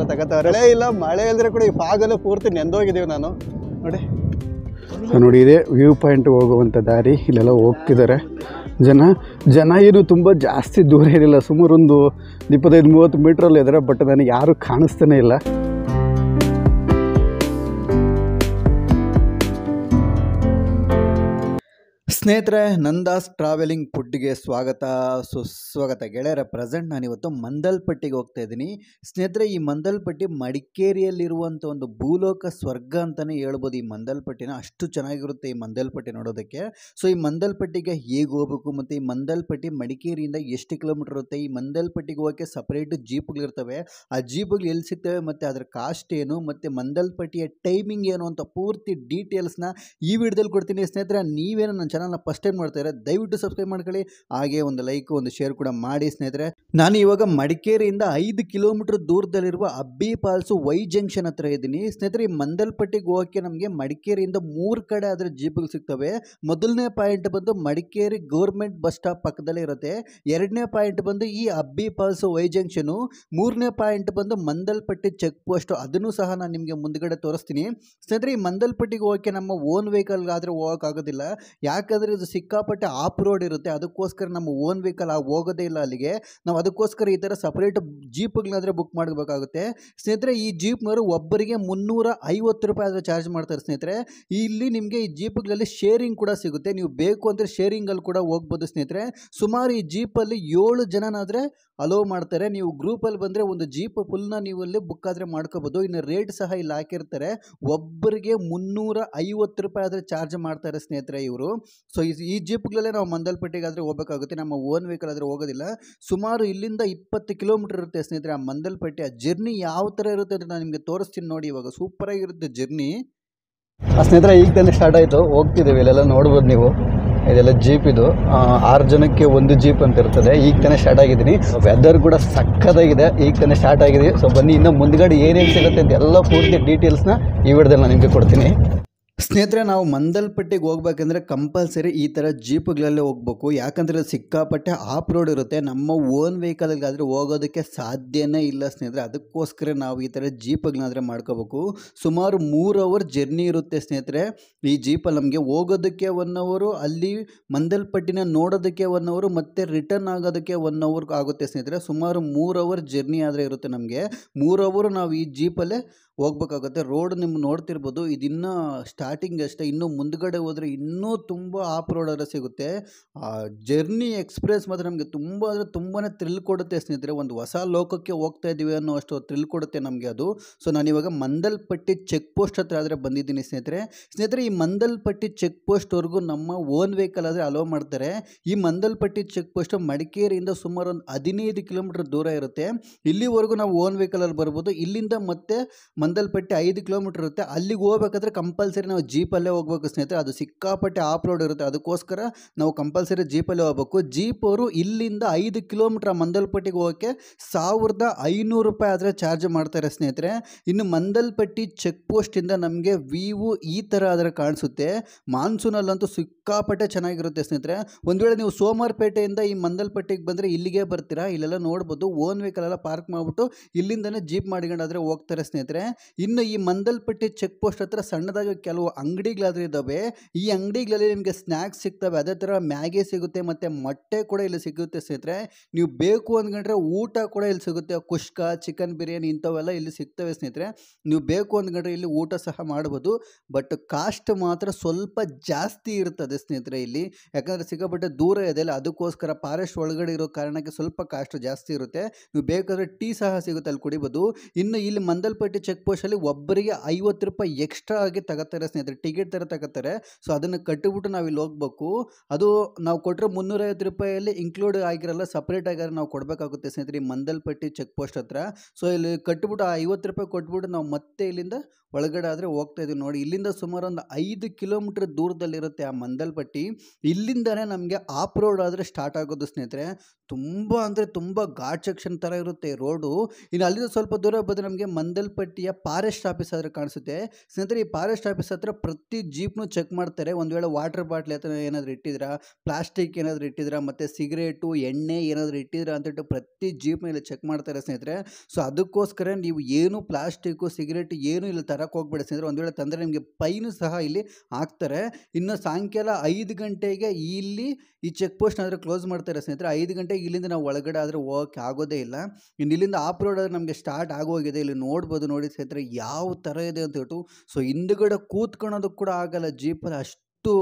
ಎಲ್ಲ ತಗೋತಾರೆ ಮಳೆ ಇಲ್ಲ ಮಳೆ ಇಲ್ಲದ್ರೆ ಕೂಡ ಈ ಫಾಗಲ್ಲೂ ಪೂರ್ತಿ ನೆಂದೋಗಿದ್ದೀವಿ ನಾನು ನೋಡಿ ನೋಡಿ ಇದೆ ವ್ಯೂ ಪಾಯಿಂಟ್ ಹೋಗುವಂಥ ದಾರಿ ಇಲ್ಲೆಲ್ಲ ಹೋಗ್ತಿದ್ದಾರೆ ಜನ ಜನ ಏನು ತುಂಬ ಜಾಸ್ತಿ ದೂರ ಏನಿಲ್ಲ ಸುಮಾರು ಒಂದು ಇಪ್ಪತ್ತೈದು ಮೂವತ್ತು ಮೀಟ್ರಲ್ಲಿ ಇದ್ದಾರೆ ಬಟ್ ನನಗೆ ಯಾರೂ ಕಾಣಿಸ್ತಾನೆ ಇಲ್ಲ ಸ್ನೇಹಿತರೆ ನಂದಾಸ್ ಟ್ರಾವೆಲಿಂಗ್ ಫುಡ್ಗೆ ಸ್ವಾಗತ ಸುಸ್ವಾಗತ ಗೆಳೆಯರ ಪ್ರೆಸೆಂಟ್ ನಾನಿವತ್ತು ಮಂದಲ್ಪಟ್ಟಿಗೆ ಹೋಗ್ತಾ ಇದ್ದೀನಿ ಸ್ನೇಹಿತರೆ ಈ ಮಂದಲ್ಪಟ್ಟಿ ಮಡಿಕೇರಿಯಲ್ಲಿರುವಂಥ ಒಂದು ಭೂಲೋಕ ಸ್ವರ್ಗ ಅಂತಲೇ ಹೇಳ್ಬೋದು ಈ ಮಂದಲ್ಪಟ್ಟಿನ ಅಷ್ಟು ಚೆನ್ನಾಗಿರುತ್ತೆ ಈ ಮಂದಲ್ಪಟ್ಟಿ ನೋಡೋದಕ್ಕೆ ಸೊ ಈ ಮಂದಲ್ಪಟ್ಟಿಗೆ ಹೇಗೆ ಹೋಗ್ಬೇಕು ಮತ್ತು ಈ ಮಂದಲ್ಪಟ್ಟಿ ಮಡಿಕೇರಿಯಿಂದ ಎಷ್ಟು ಕಿಲೋಮೀಟರ್ ಇರುತ್ತೆ ಈ ಮಂದಲ್ಪಟ್ಟಿಗೆ ಹೋಗೋಕ್ಕೆ ಸಪ್ರೇಟ್ ಜೀಪ್ಗಳಿರ್ತವೆ ಆ ಜೀಪ್ಗಳು ಎಲ್ಲಿ ಸಿಗ್ತವೆ ಮತ್ತು ಅದರ ಕಾಸ್ಟ್ ಏನು ಮತ್ತು ಮಂದಲ್ಪಟ್ಟಿಯ ಟೈಮಿಂಗ್ ಏನು ಅಂತ ಪೂರ್ತಿ ಡೀಟೇಲ್ಸ್ನ ಈ ವಿಡಿಯೋದಲ್ಲಿ ಕೊಡ್ತೀನಿ ಸ್ನೇಹಿತರೆ ನೀವೇನು ನನ್ನ ಚಾನಲ್ನ ಫಸ್ಟ್ ಟೈಮ್ ಮಾಡ್ತಾರೆ ದಯವಿಟ್ಟು ಸಬ್ಸ್ಕ್ರೈಬ್ ಮಾಡ್ಕೊಳ್ಳಿ ಹಾಗೆ ಒಂದು ಲೈಕ್ ಒಂದು ಶೇರ್ ಕೂಡ ಮಾಡಿ ಸ್ನೇಹಿತರೆ ನಾನು ಇವಾಗ ಮಡಿಕೇರಿಯಿಂದ ಐದು ಕಿಲೋಮೀಟರ್ ದೂರದಲ್ಲಿರುವ ಅಬ್ಬಿ ಫಾಲ್ಸು ವೈ ಜಂಕ್ಷನ್ ಹತ್ರ ಇದ್ದೀನಿ ಸ್ನೇಹಿತರೆ ಈ ಮಂದಲ್ಪಟ್ಟಿಗೆ ಹೋಗೋಕ್ಕೆ ನಮಗೆ ಮಡಿಕೇರಿಯಿಂದ ಮೂರು ಕಡೆ ಅದರ ಜೀಪ್ಗಳು ಸಿಗ್ತವೆ ಮೊದಲನೇ ಪಾಯಿಂಟ್ ಬಂದು ಮಡಿಕೇರಿ ಗೌರ್ಮೆಂಟ್ ಬಸ್ ಸ್ಟಾಪ್ ಪಕ್ಕದಲ್ಲೇ ಇರುತ್ತೆ ಎರಡನೇ ಪಾಯಿಂಟ್ ಬಂದು ಈ ಅಬ್ಬಿ ಫಾಲ್ಸು ವೈ ಜಂಕ್ಷನು ಮೂರನೇ ಪಾಯಿಂಟ್ ಬಂದು ಮಂದಲ್ಪಟ್ಟಿ ಚೆಕ್ ಪೋಸ್ಟ್ ಅದನ್ನು ಸಹ ನಾನು ನಿಮಗೆ ಮುಂದ್ಗಡೆ ತೋರಿಸ್ತೀನಿ ಸ್ನೇಹಿತರೆ ಈ ಮಂದಲ್ಪಟ್ಟಿಗೆ ಹೋಗೋಕ್ಕೆ ನಮ್ಮ ಓನ್ ವೆಹಿಕಲ್ಗಾದರೆ ಹೋಗೋಕ್ಕಾಗೋದಿಲ್ಲ ಯಾಕಂದರೆ ಇದು ಸಿಕ್ಕಾಪಟ್ಟೆ ಆಫ್ ರೋಡ್ ಇರುತ್ತೆ ಅದಕ್ಕೋಸ್ಕರ ನಮ್ಮ ಓನ್ ವೆಹಿಕಲ್ ಆ ಹೋಗೋದೇ ಇಲ್ಲ ಅಲ್ಲಿಗೆ ನಾವು ಅದಕ್ಕೋಸ್ಕರ ಈ ಥರ ಸಪ್ರೇಟ್ ಜೀಪ್ಗಳಾದರೆ ಬುಕ್ ಮಾಡಬೇಕಾಗುತ್ತೆ ಸ್ನೇಹಿತರೆ ಈ ಜೀಪ್ನವರು ಒಬ್ಬರಿಗೆ ಮುನ್ನೂರ ಐವತ್ತು ರೂಪಾಯಿ ಆದರೆ ಚಾರ್ಜ್ ಮಾಡ್ತಾರೆ ಸ್ನೇಹಿತರೆ ಇಲ್ಲಿ ನಿಮಗೆ ಈ ಜೀಪ್ಗಳಲ್ಲಿ ಶೇರಿಂಗ್ ಕೂಡ ಸಿಗುತ್ತೆ ನೀವು ಬೇಕು ಅಂದರೆ ಶೇರಿಂಗಲ್ಲಿ ಕೂಡ ಹೋಗ್ಬೋದು ಸ್ನೇಹಿತರೆ ಸುಮಾರು ಈ ಜೀಪಲ್ಲಿ ಏಳು ಜನನಾದರೆ ಅಲೋ ಮಾಡ್ತಾರೆ ನೀವು ಗ್ರೂಪಲ್ಲಿ ಬಂದರೆ ಒಂದು ಜೀಪ್ ಫುಲ್ನ ನೀವು ಅಲ್ಲಿ ಬುಕ್ ಆದರೆ ಮಾಡ್ಕೋಬೋದು ಇನ್ನು ರೇಟ್ ಸಹ ಇಲ್ಲಿ ಹಾಕಿರ್ತಾರೆ ಒಬ್ಬರಿಗೆ ಮುನ್ನೂರ ಐವತ್ತು ರೂಪಾಯಿ ಆದರೆ ಚಾರ್ಜ್ ಮಾಡ್ತಾರೆ ಸ್ನೇಹಿತರೆ ಇವರು ಸೊ ಈ ಈ ಜೀಪ್ಗಳಲ್ಲೇ ನಾವು ಮಂದಲ್ಪಟ್ಟಿಗೆ ಆದರೆ ಹೋಗಬೇಕಾಗುತ್ತೆ ನಮ್ಮ ಓನ್ ವೆಹಿಕಲ್ ಆದರೆ ಹೋಗೋದಿಲ್ಲ ಸುಮಾರು ಇಲ್ಲಿಂದ ಇಪ್ಪತ್ತು ಕಿಲೋಮೀಟರ್ ಇರುತ್ತೆ ಸ್ನೇಹಿತರೆ ಆ ಮಂದಲ್ಪಟ್ಟಿ ಆ ಜರ್ನಿ ಯಾವ ಥರ ಇರುತ್ತೆ ಅಂತ ನಾನು ನಿಮಗೆ ತೋರಿಸ್ತೀನಿ ನೋಡಿ ಇವಾಗ ಸೂಪರಾಗಿರುತ್ತೆ ಜರ್ನಿ ಸ್ನೇಹಿತರೆ ಈಗ ತಾನೇ ಸ್ಟಾರ್ಟ್ ಆಯಿತು ಹೋಗ್ತಿದ್ದೀವಿ ಇಲ್ಲೆಲ್ಲ ನೋಡ್ಬೋದು ನೀವು ಇದೆಲ್ಲ ಜೀಪ್ ಇದು ಆ, ಆರು ಜನಕ್ಕೆ ಒಂದು ಜೀಪ್ ಅಂತ ಇರ್ತದೆ ಈಗ ತಾನೇ ಸ್ಟಾರ್ಟ್ ಆಗಿದ್ದೀನಿ ವೆದರ್ ಕೂಡ ಸಕ್ಕತ್ತಾಗಿದೆ ಈಗ ತಾನೇ ಸ್ಟಾರ್ಟ್ ಆಗಿದೆ ಸೊ ಬನ್ನಿ ಇನ್ನು ಮುಂದ್ಗಡೆ ಏನೇನು ಸಿಗುತ್ತೆ ಅಂತ ಎಲ್ಲ ಪೂರ್ತಿ ಡೀಟೇಲ್ಸ್ನ ಈ ವಿಡಿಯೋದಲ್ಲಿ ನಾನು ನಿಮಗೆ ಕೊಡ್ತೀನಿ ಸ್ನೇಹಿತರೆ ನಾವು ಮಂದಲ್ಪಟ್ಟಿಗೆ ಹೋಗ್ಬೇಕಂದ್ರೆ ಕಂಪಲ್ಸರಿ ಈ ಥರ ಜೀಪ್ಗಳಲ್ಲೇ ಹೋಗ್ಬೇಕು ಯಾಕಂದರೆ ಅದು ಸಿಕ್ಕಾಪಟ್ಟೆ ಆಫ್ ರೋಡ್ ಇರುತ್ತೆ ನಮ್ಮ ಓನ್ ವೆಹಿಕಲ್ಗಾದರೆ ಹೋಗೋದಕ್ಕೆ ಸಾಧ್ಯನೇ ಇಲ್ಲ ಸ್ನೇಹಿತರೆ ಅದಕ್ಕೋಸ್ಕರ ನಾವು ಈ ಥರ ಜೀಪ್ಗಳನ್ನಾದರೆ ಮಾಡ್ಕೋಬೇಕು ಸುಮಾರು ಮೂರು ಅವರ್ ಜರ್ನಿ ಇರುತ್ತೆ ಸ್ನೇಹಿತರೆ ಈ ಜೀಪಲ್ಲಿ ನಮಗೆ ಹೋಗೋದಕ್ಕೆ ಒನ್ ಅವರು ಅಲ್ಲಿ ಮಂದಲ್ಪಟ್ಟಿನ ನೋಡೋದಕ್ಕೆ ಒನ್ ಅವರು ಮತ್ತು ರಿಟರ್ನ್ ಆಗೋದಕ್ಕೆ ಒನ್ ಅವರ್ ಆಗುತ್ತೆ ಸ್ನೇಹಿತರೆ ಸುಮಾರು ಮೂರು ಅವರ್ ಜರ್ನಿ ಆದರೆ ಇರುತ್ತೆ ನಮಗೆ ಮೂರು ಅವರು ನಾವು ಈ ಜೀಪಲ್ಲೇ ಹೋಗ್ಬೇಕಾಗುತ್ತೆ ರೋಡ್ ನಿಮ್ಗೆ ನೋಡ್ತಿರ್ಬೋದು ಇದಿನ್ನೂ ಸ್ಟಾರ್ಟಿಂಗ್ ಅಷ್ಟೇ ಇನ್ನೂ ಮುಂದ್ಗಡೆ ಹೋದರೆ ಇನ್ನೂ ತುಂಬ ಆಫ್ ರೋಡ್ ಆದರೆ ಸಿಗುತ್ತೆ ಆ ಜರ್ನಿ ಎಕ್ಸ್ಪ್ರೆಸ್ ಮಾತ್ರ ನಮಗೆ ತುಂಬ ಅಂದರೆ ತುಂಬಾ ಥ್ರಿಲ್ ಕೊಡುತ್ತೆ ಸ್ನೇಹಿತರೆ ಒಂದು ಹೊಸ ಲೋಕಕ್ಕೆ ಹೋಗ್ತಾ ಇದ್ದೀವಿ ಅನ್ನೋ ಅಷ್ಟು ಥ್ರಿಲ್ ಕೊಡುತ್ತೆ ನಮಗೆ ಅದು ಸೊ ನಾನಿವಾಗ ಮಂದಲ್ಪಟ್ಟಿ ಚೆಕ್ ಪೋಸ್ಟ್ ಹತ್ರ ಆದರೆ ಬಂದಿದ್ದೀನಿ ಸ್ನೇಹಿತರೆ ಸ್ನೇಹಿತರೆ ಈ ಮಂದಲ್ಪಟ್ಟಿ ಚೆಕ್ ಪೋಸ್ಟ್ವರೆಗೂ ನಮ್ಮ ಓನ್ ವೆಹಿಕಲ್ ಆದರೆ ಅಲೋ ಮಾಡ್ತಾರೆ ಈ ಮಂದಲ್ಪಟ್ಟಿ ಚೆಕ್ ಪೋಸ್ಟ್ ಮಡಿಕೇರಿಯಿಂದ ಸುಮಾರು ಒಂದು ಹದಿನೈದು ಕಿಲೋಮೀಟರ್ ದೂರ ಇರುತ್ತೆ ಇಲ್ಲಿವರೆಗೂ ನಾವು ಓನ್ ವೆಹಿಕಲಲ್ಲಿ ಬರ್ಬೋದು ಇಲ್ಲಿಂದ ಮತ್ತೆ ಮಂದಲ್ಪಟ್ಟಿ ಐದು ಕಿಲೋಮೀಟರ್ ಇರುತ್ತೆ ಅಲ್ಲಿಗೆ ಹೋಗ್ಬೇಕಾದ್ರೆ ಕಂಪಲ್ಸರಿ ನಾವು ಜೀಪಲ್ಲೇ ಹೋಗ್ಬೇಕು ಸ್ನೇಹಿತರೆ ಅದು ಸಿಕ್ಕಾಪಟ್ಟೆ ಆಫ್ ರೋಡ್ ಇರುತ್ತೆ ಅದಕ್ಕೋಸ್ಕರ ನಾವು ಕಂಪಲ್ಸರಿ ಜೀಪಲ್ಲೇ ಹೋಗ್ಬೇಕು ಜೀಪ್ ಅವರು ಇಲ್ಲಿಂದ ಐದು ಕಿಲೋಮೀಟರ್ ಮಂದಲ್ಪಟ್ಟಿಗೆ ಹೋಗೋಕ್ಕೆ ಸಾವಿರದ ಐನೂರು ರೂಪಾಯಿ ಆದರೆ ಚಾರ್ಜ್ ಮಾಡ್ತಾರೆ ಸ್ನೇಹಿತರೆ ಇನ್ನು ಮಂದಲ್ಪಟ್ಟಿ ಚೆಕ್ ಪೋಸ್ಟಿಂದ ನಮಗೆ ವ್ಯೂ ಈ ಥರ ಆದರೆ ಕಾಣಿಸುತ್ತೆ ಮಾನ್ಸೂನಲ್ಲಂತೂ ಸಿಕ್ಕಾಪಟ್ಟೆ ಚೆನ್ನಾಗಿರುತ್ತೆ ಸ್ನೇಹಿತರೆ ಒಂದು ವೇಳೆ ನೀವು ಸೋಮವಾರಪೇಟೆಯಿಂದ ಈ ಮಂದಲ್ಪಟ್ಟಿಗೆ ಬಂದರೆ ಇಲ್ಲಿಗೆ ಬರ್ತೀರಾ ಇಲ್ಲೆಲ್ಲ ನೋಡ್ಬೋದು ಓನ್ ವೆಹಿಕಲ್ ಎಲ್ಲ ಪಾರ್ಕ್ ಮಾಡಿಬಿಟ್ಟು ಇಲ್ಲಿಂದನೇ ಜೀಪ್ ಮಾಡ್ಕೊಂಡಾದ್ರೆ ಹೋಗ್ತಾರೆ ಸ್ನೇಹಿತರೆ ಇನ್ನು ಈ ಮಂದಲ್ಪಟ್ಟಿ ಚೆಕ್ ಪೋಸ್ಟ್ ಹತ್ರ ಸಣ್ಣದಾಗಿ ಕೆಲವು ಅಂಗಡಿಗಳಾದ್ರೆ ಇದ್ದಾವೆ ಈ ಅಂಗಡಿಗಳಲ್ಲಿ ನಿಮಗೆ ಸ್ನ್ಯಾಕ್ಸ್ ಸಿಗ್ತವೆ ಅದೇ ಥರ ಮ್ಯಾಗಿ ಸಿಗುತ್ತೆ ಮತ್ತು ಮೊಟ್ಟೆ ಕೂಡ ಇಲ್ಲಿ ಸಿಗುತ್ತೆ ಸ್ನೇಹಿತರೆ ನೀವು ಬೇಕು ಅಂದ್ಕೊಂಡ್ರೆ ಊಟ ಕೂಡ ಇಲ್ಲಿ ಸಿಗುತ್ತೆ ಕುಷ್ಕ ಚಿಕನ್ ಬಿರಿಯಾನಿ ಇಂಥವೆಲ್ಲ ಇಲ್ಲಿ ಸಿಗ್ತವೆ ಸ್ನೇಹಿತರೆ ನೀವು ಬೇಕು ಅಂದ್ಕೊಂಡ್ರೆ ಇಲ್ಲಿ ಊಟ ಸಹ ಮಾಡ್ಬೋದು ಬಟ್ ಕಾಸ್ಟ್ ಮಾತ್ರ ಸ್ವಲ್ಪ ಜಾಸ್ತಿ ಇರ್ತದೆ ಸ್ನೇಹಿತರೆ ಇಲ್ಲಿ ಯಾಕಂದರೆ ಸಿಕ್ಕಾಪಟ್ಟೆ ದೂರ ಇದೆ ಅಲ್ಲ ಅದಕ್ಕೋಸ್ಕರ ಫಾರೆಸ್ಟ್ ಒಳಗಡೆ ಇರೋ ಕಾರಣಕ್ಕೆ ಸ್ವಲ್ಪ ಕಾಸ್ಟ್ ಜಾಸ್ತಿ ಇರುತ್ತೆ ನೀವು ಬೇಕಾದರೆ ಟೀ ಸಹ ಸಿಗುತ್ತೆ ಅಲ್ಲಿ ಕುಡಿಬೋದು ಇನ್ನು ಇಲ್ಲಿ ಮಂದಲ್ಪಟ್ಟಿ ಚೆಕ್ ಪೋಸ್ಟಲ್ಲಿ ಒಬ್ಬರಿಗೆ ಐವತ್ತು ರೂಪಾಯಿ ಎಕ್ಸ್ಟ್ರಾ ಆಗಿ ತಗೋತಾರೆ ಸ್ನೇಹಿತರೆ ಟಿಕೆಟ್ ಥರ ತಗೋತಾರೆ ಸೊ ಅದನ್ನು ಕಟ್ಟಿಬಿಟ್ಟು ನಾವು ಇಲ್ಲಿ ಹೋಗ್ಬೇಕು ಅದು ನಾವು ಕೊಟ್ಟರೆ ಮುನ್ನೂರೈವತ್ತು ರೂಪಾಯಲ್ಲಿ ಇನ್ಕ್ಲೂಡ್ ಆಗಿರಲ್ಲ ಸಪ್ರೇಟ್ ಆಗಿರೋ ನಾವು ಕೊಡಬೇಕಾಗುತ್ತೆ ಸ್ನೇಹಿತರೆ ಈ ಮಂದಲ್ಪಟ್ಟಿ ಚೆಕ್ ಪೋಸ್ಟ್ ಹತ್ರ ಸೊ ಇಲ್ಲಿ ಕಟ್ಟಿಬಿಟ್ಟು ಆ ಐವತ್ತು ರೂಪಾಯಿ ಕೊಟ್ಬಿಟ್ಟು ನಾವು ಮತ್ತೆ ಇಲ್ಲಿಂದ ಒಳಗಡೆ ಆದರೆ ಹೋಗ್ತಾ ಇದೀವಿ ನೋಡಿ ಇಲ್ಲಿಂದ ಸುಮಾರು ಒಂದು ಐದು ಕಿಲೋಮೀಟರ್ ದೂರದಲ್ಲಿರುತ್ತೆ ಆ ಮಂದಲ್ಪಟ್ಟಿ ಇಲ್ಲಿಂದನೇ ನಮಗೆ ಆಫ್ ರೋಡ್ ಆದರೆ ಸ್ಟಾರ್ಟ್ ಆಗೋದು ಸ್ನೇಹಿತರೆ ತುಂಬ ಅಂದರೆ ತುಂಬ ಘಾಟ್ ಸೆಕ್ಷನ್ ಥರ ಇರುತ್ತೆ ರೋಡು ಇನ್ನು ಅಲ್ಲಿಂದ ಸ್ವಲ್ಪ ದೂರ ಬಂದರೆ ನಮಗೆ ಮಂದಲ್ಪಟ್ಟಿಯ ಫಾರೆಸ್ಟ್ ಆಫೀಸ್ ಹತ್ರ ಕಾಣಿಸುತ್ತೆ ಸ್ನೇಹಿತರೆ ಈ ಫಾರೆಸ್ಟ್ ಆಫೀಸ್ ಹತ್ರ ಪ್ರತಿ ಜೀಪ್ನು ಚೆಕ್ ಮಾಡ್ತಾರೆ ಒಂದು ವೇಳೆ ವಾಟರ್ ಬಾಟ್ಲಿ ಹತ್ರ ಏನಾದರೂ ಇಟ್ಟಿದ್ರಾ ಪ್ಲಾಸ್ಟಿಕ್ ಏನಾದರೂ ಇಟ್ಟಿದ್ರಾ ಮತ್ತು ಸಿಗರೇಟು ಎಣ್ಣೆ ಏನಾದರೂ ಇಟ್ಟಿದ್ರಾ ಅಂತೇಳಿ ಪ್ರತಿ ಜೀಪ್ ಮೇಲೆ ಚೆಕ್ ಮಾಡ್ತಾರೆ ಸ್ನೇಹಿತರೆ ಸೊ ಅದಕ್ಕೋಸ್ಕರ ನೀವು ಏನು ಪ್ಲಾಸ್ಟಿಕ್ಕು ಸಿಗರೇಟ್ ಏನು ಇಲ್ಲಿ ತರಕ್ಕೆ ಹೋಗ್ಬೇಡಿ ಸ್ನೇಹಿತರೆ ಒಂದು ವೇಳೆ ತಂದರೆ ನಿಮಗೆ ಫೈನು ಸಹ ಇಲ್ಲಿ ಹಾಕ್ತಾರೆ ಇನ್ನು ಸಾಯಂಕಾಲ ಐದು ಗಂಟೆಗೆ ಇಲ್ಲಿ ಈ ಚೆಕ್ ಪೋಸ್ಟ್ ಆದರೆ ಕ್ಲೋಸ್ ಮಾಡ್ತಾರೆ ಸ್ನೇಹಿತರೆ ಐದು ಗಂಟೆಗೆ ಇಲ್ಲಿಂದ ನಾವು ಒಳಗಡೆ ಆದರೆ ಹೋಗೋಕ್ಕೆ ಆಗೋದೇ ಇಲ್ಲ ಇನ್ನು ಇಲ್ಲಿಂದ ಆಫ್ ರೋಡ್ ಆದರೆ ನಮಗೆ ಸ್ಟಾರ್ಟ್ ಆಗೋಗಿದೆ ಇಲ್ಲಿ ನೋಡ್ಬೋದು ನೋಡಿ ಸ್ನೇಹಿತರೆ ಯಾವ ಥರ ಇದೆ ಅಂತ ಹೇಳ್ಬಿಟ್ಟು ಸೊ ಹಿಂದುಗಡೆ ಕೂತ್ಕೊಳ್ಳೋದಕ್ಕೆ ಕೂಡ ಆಗಲ್ಲ ಜೀಪಲ್ಲಿ ಅಷ್ಟು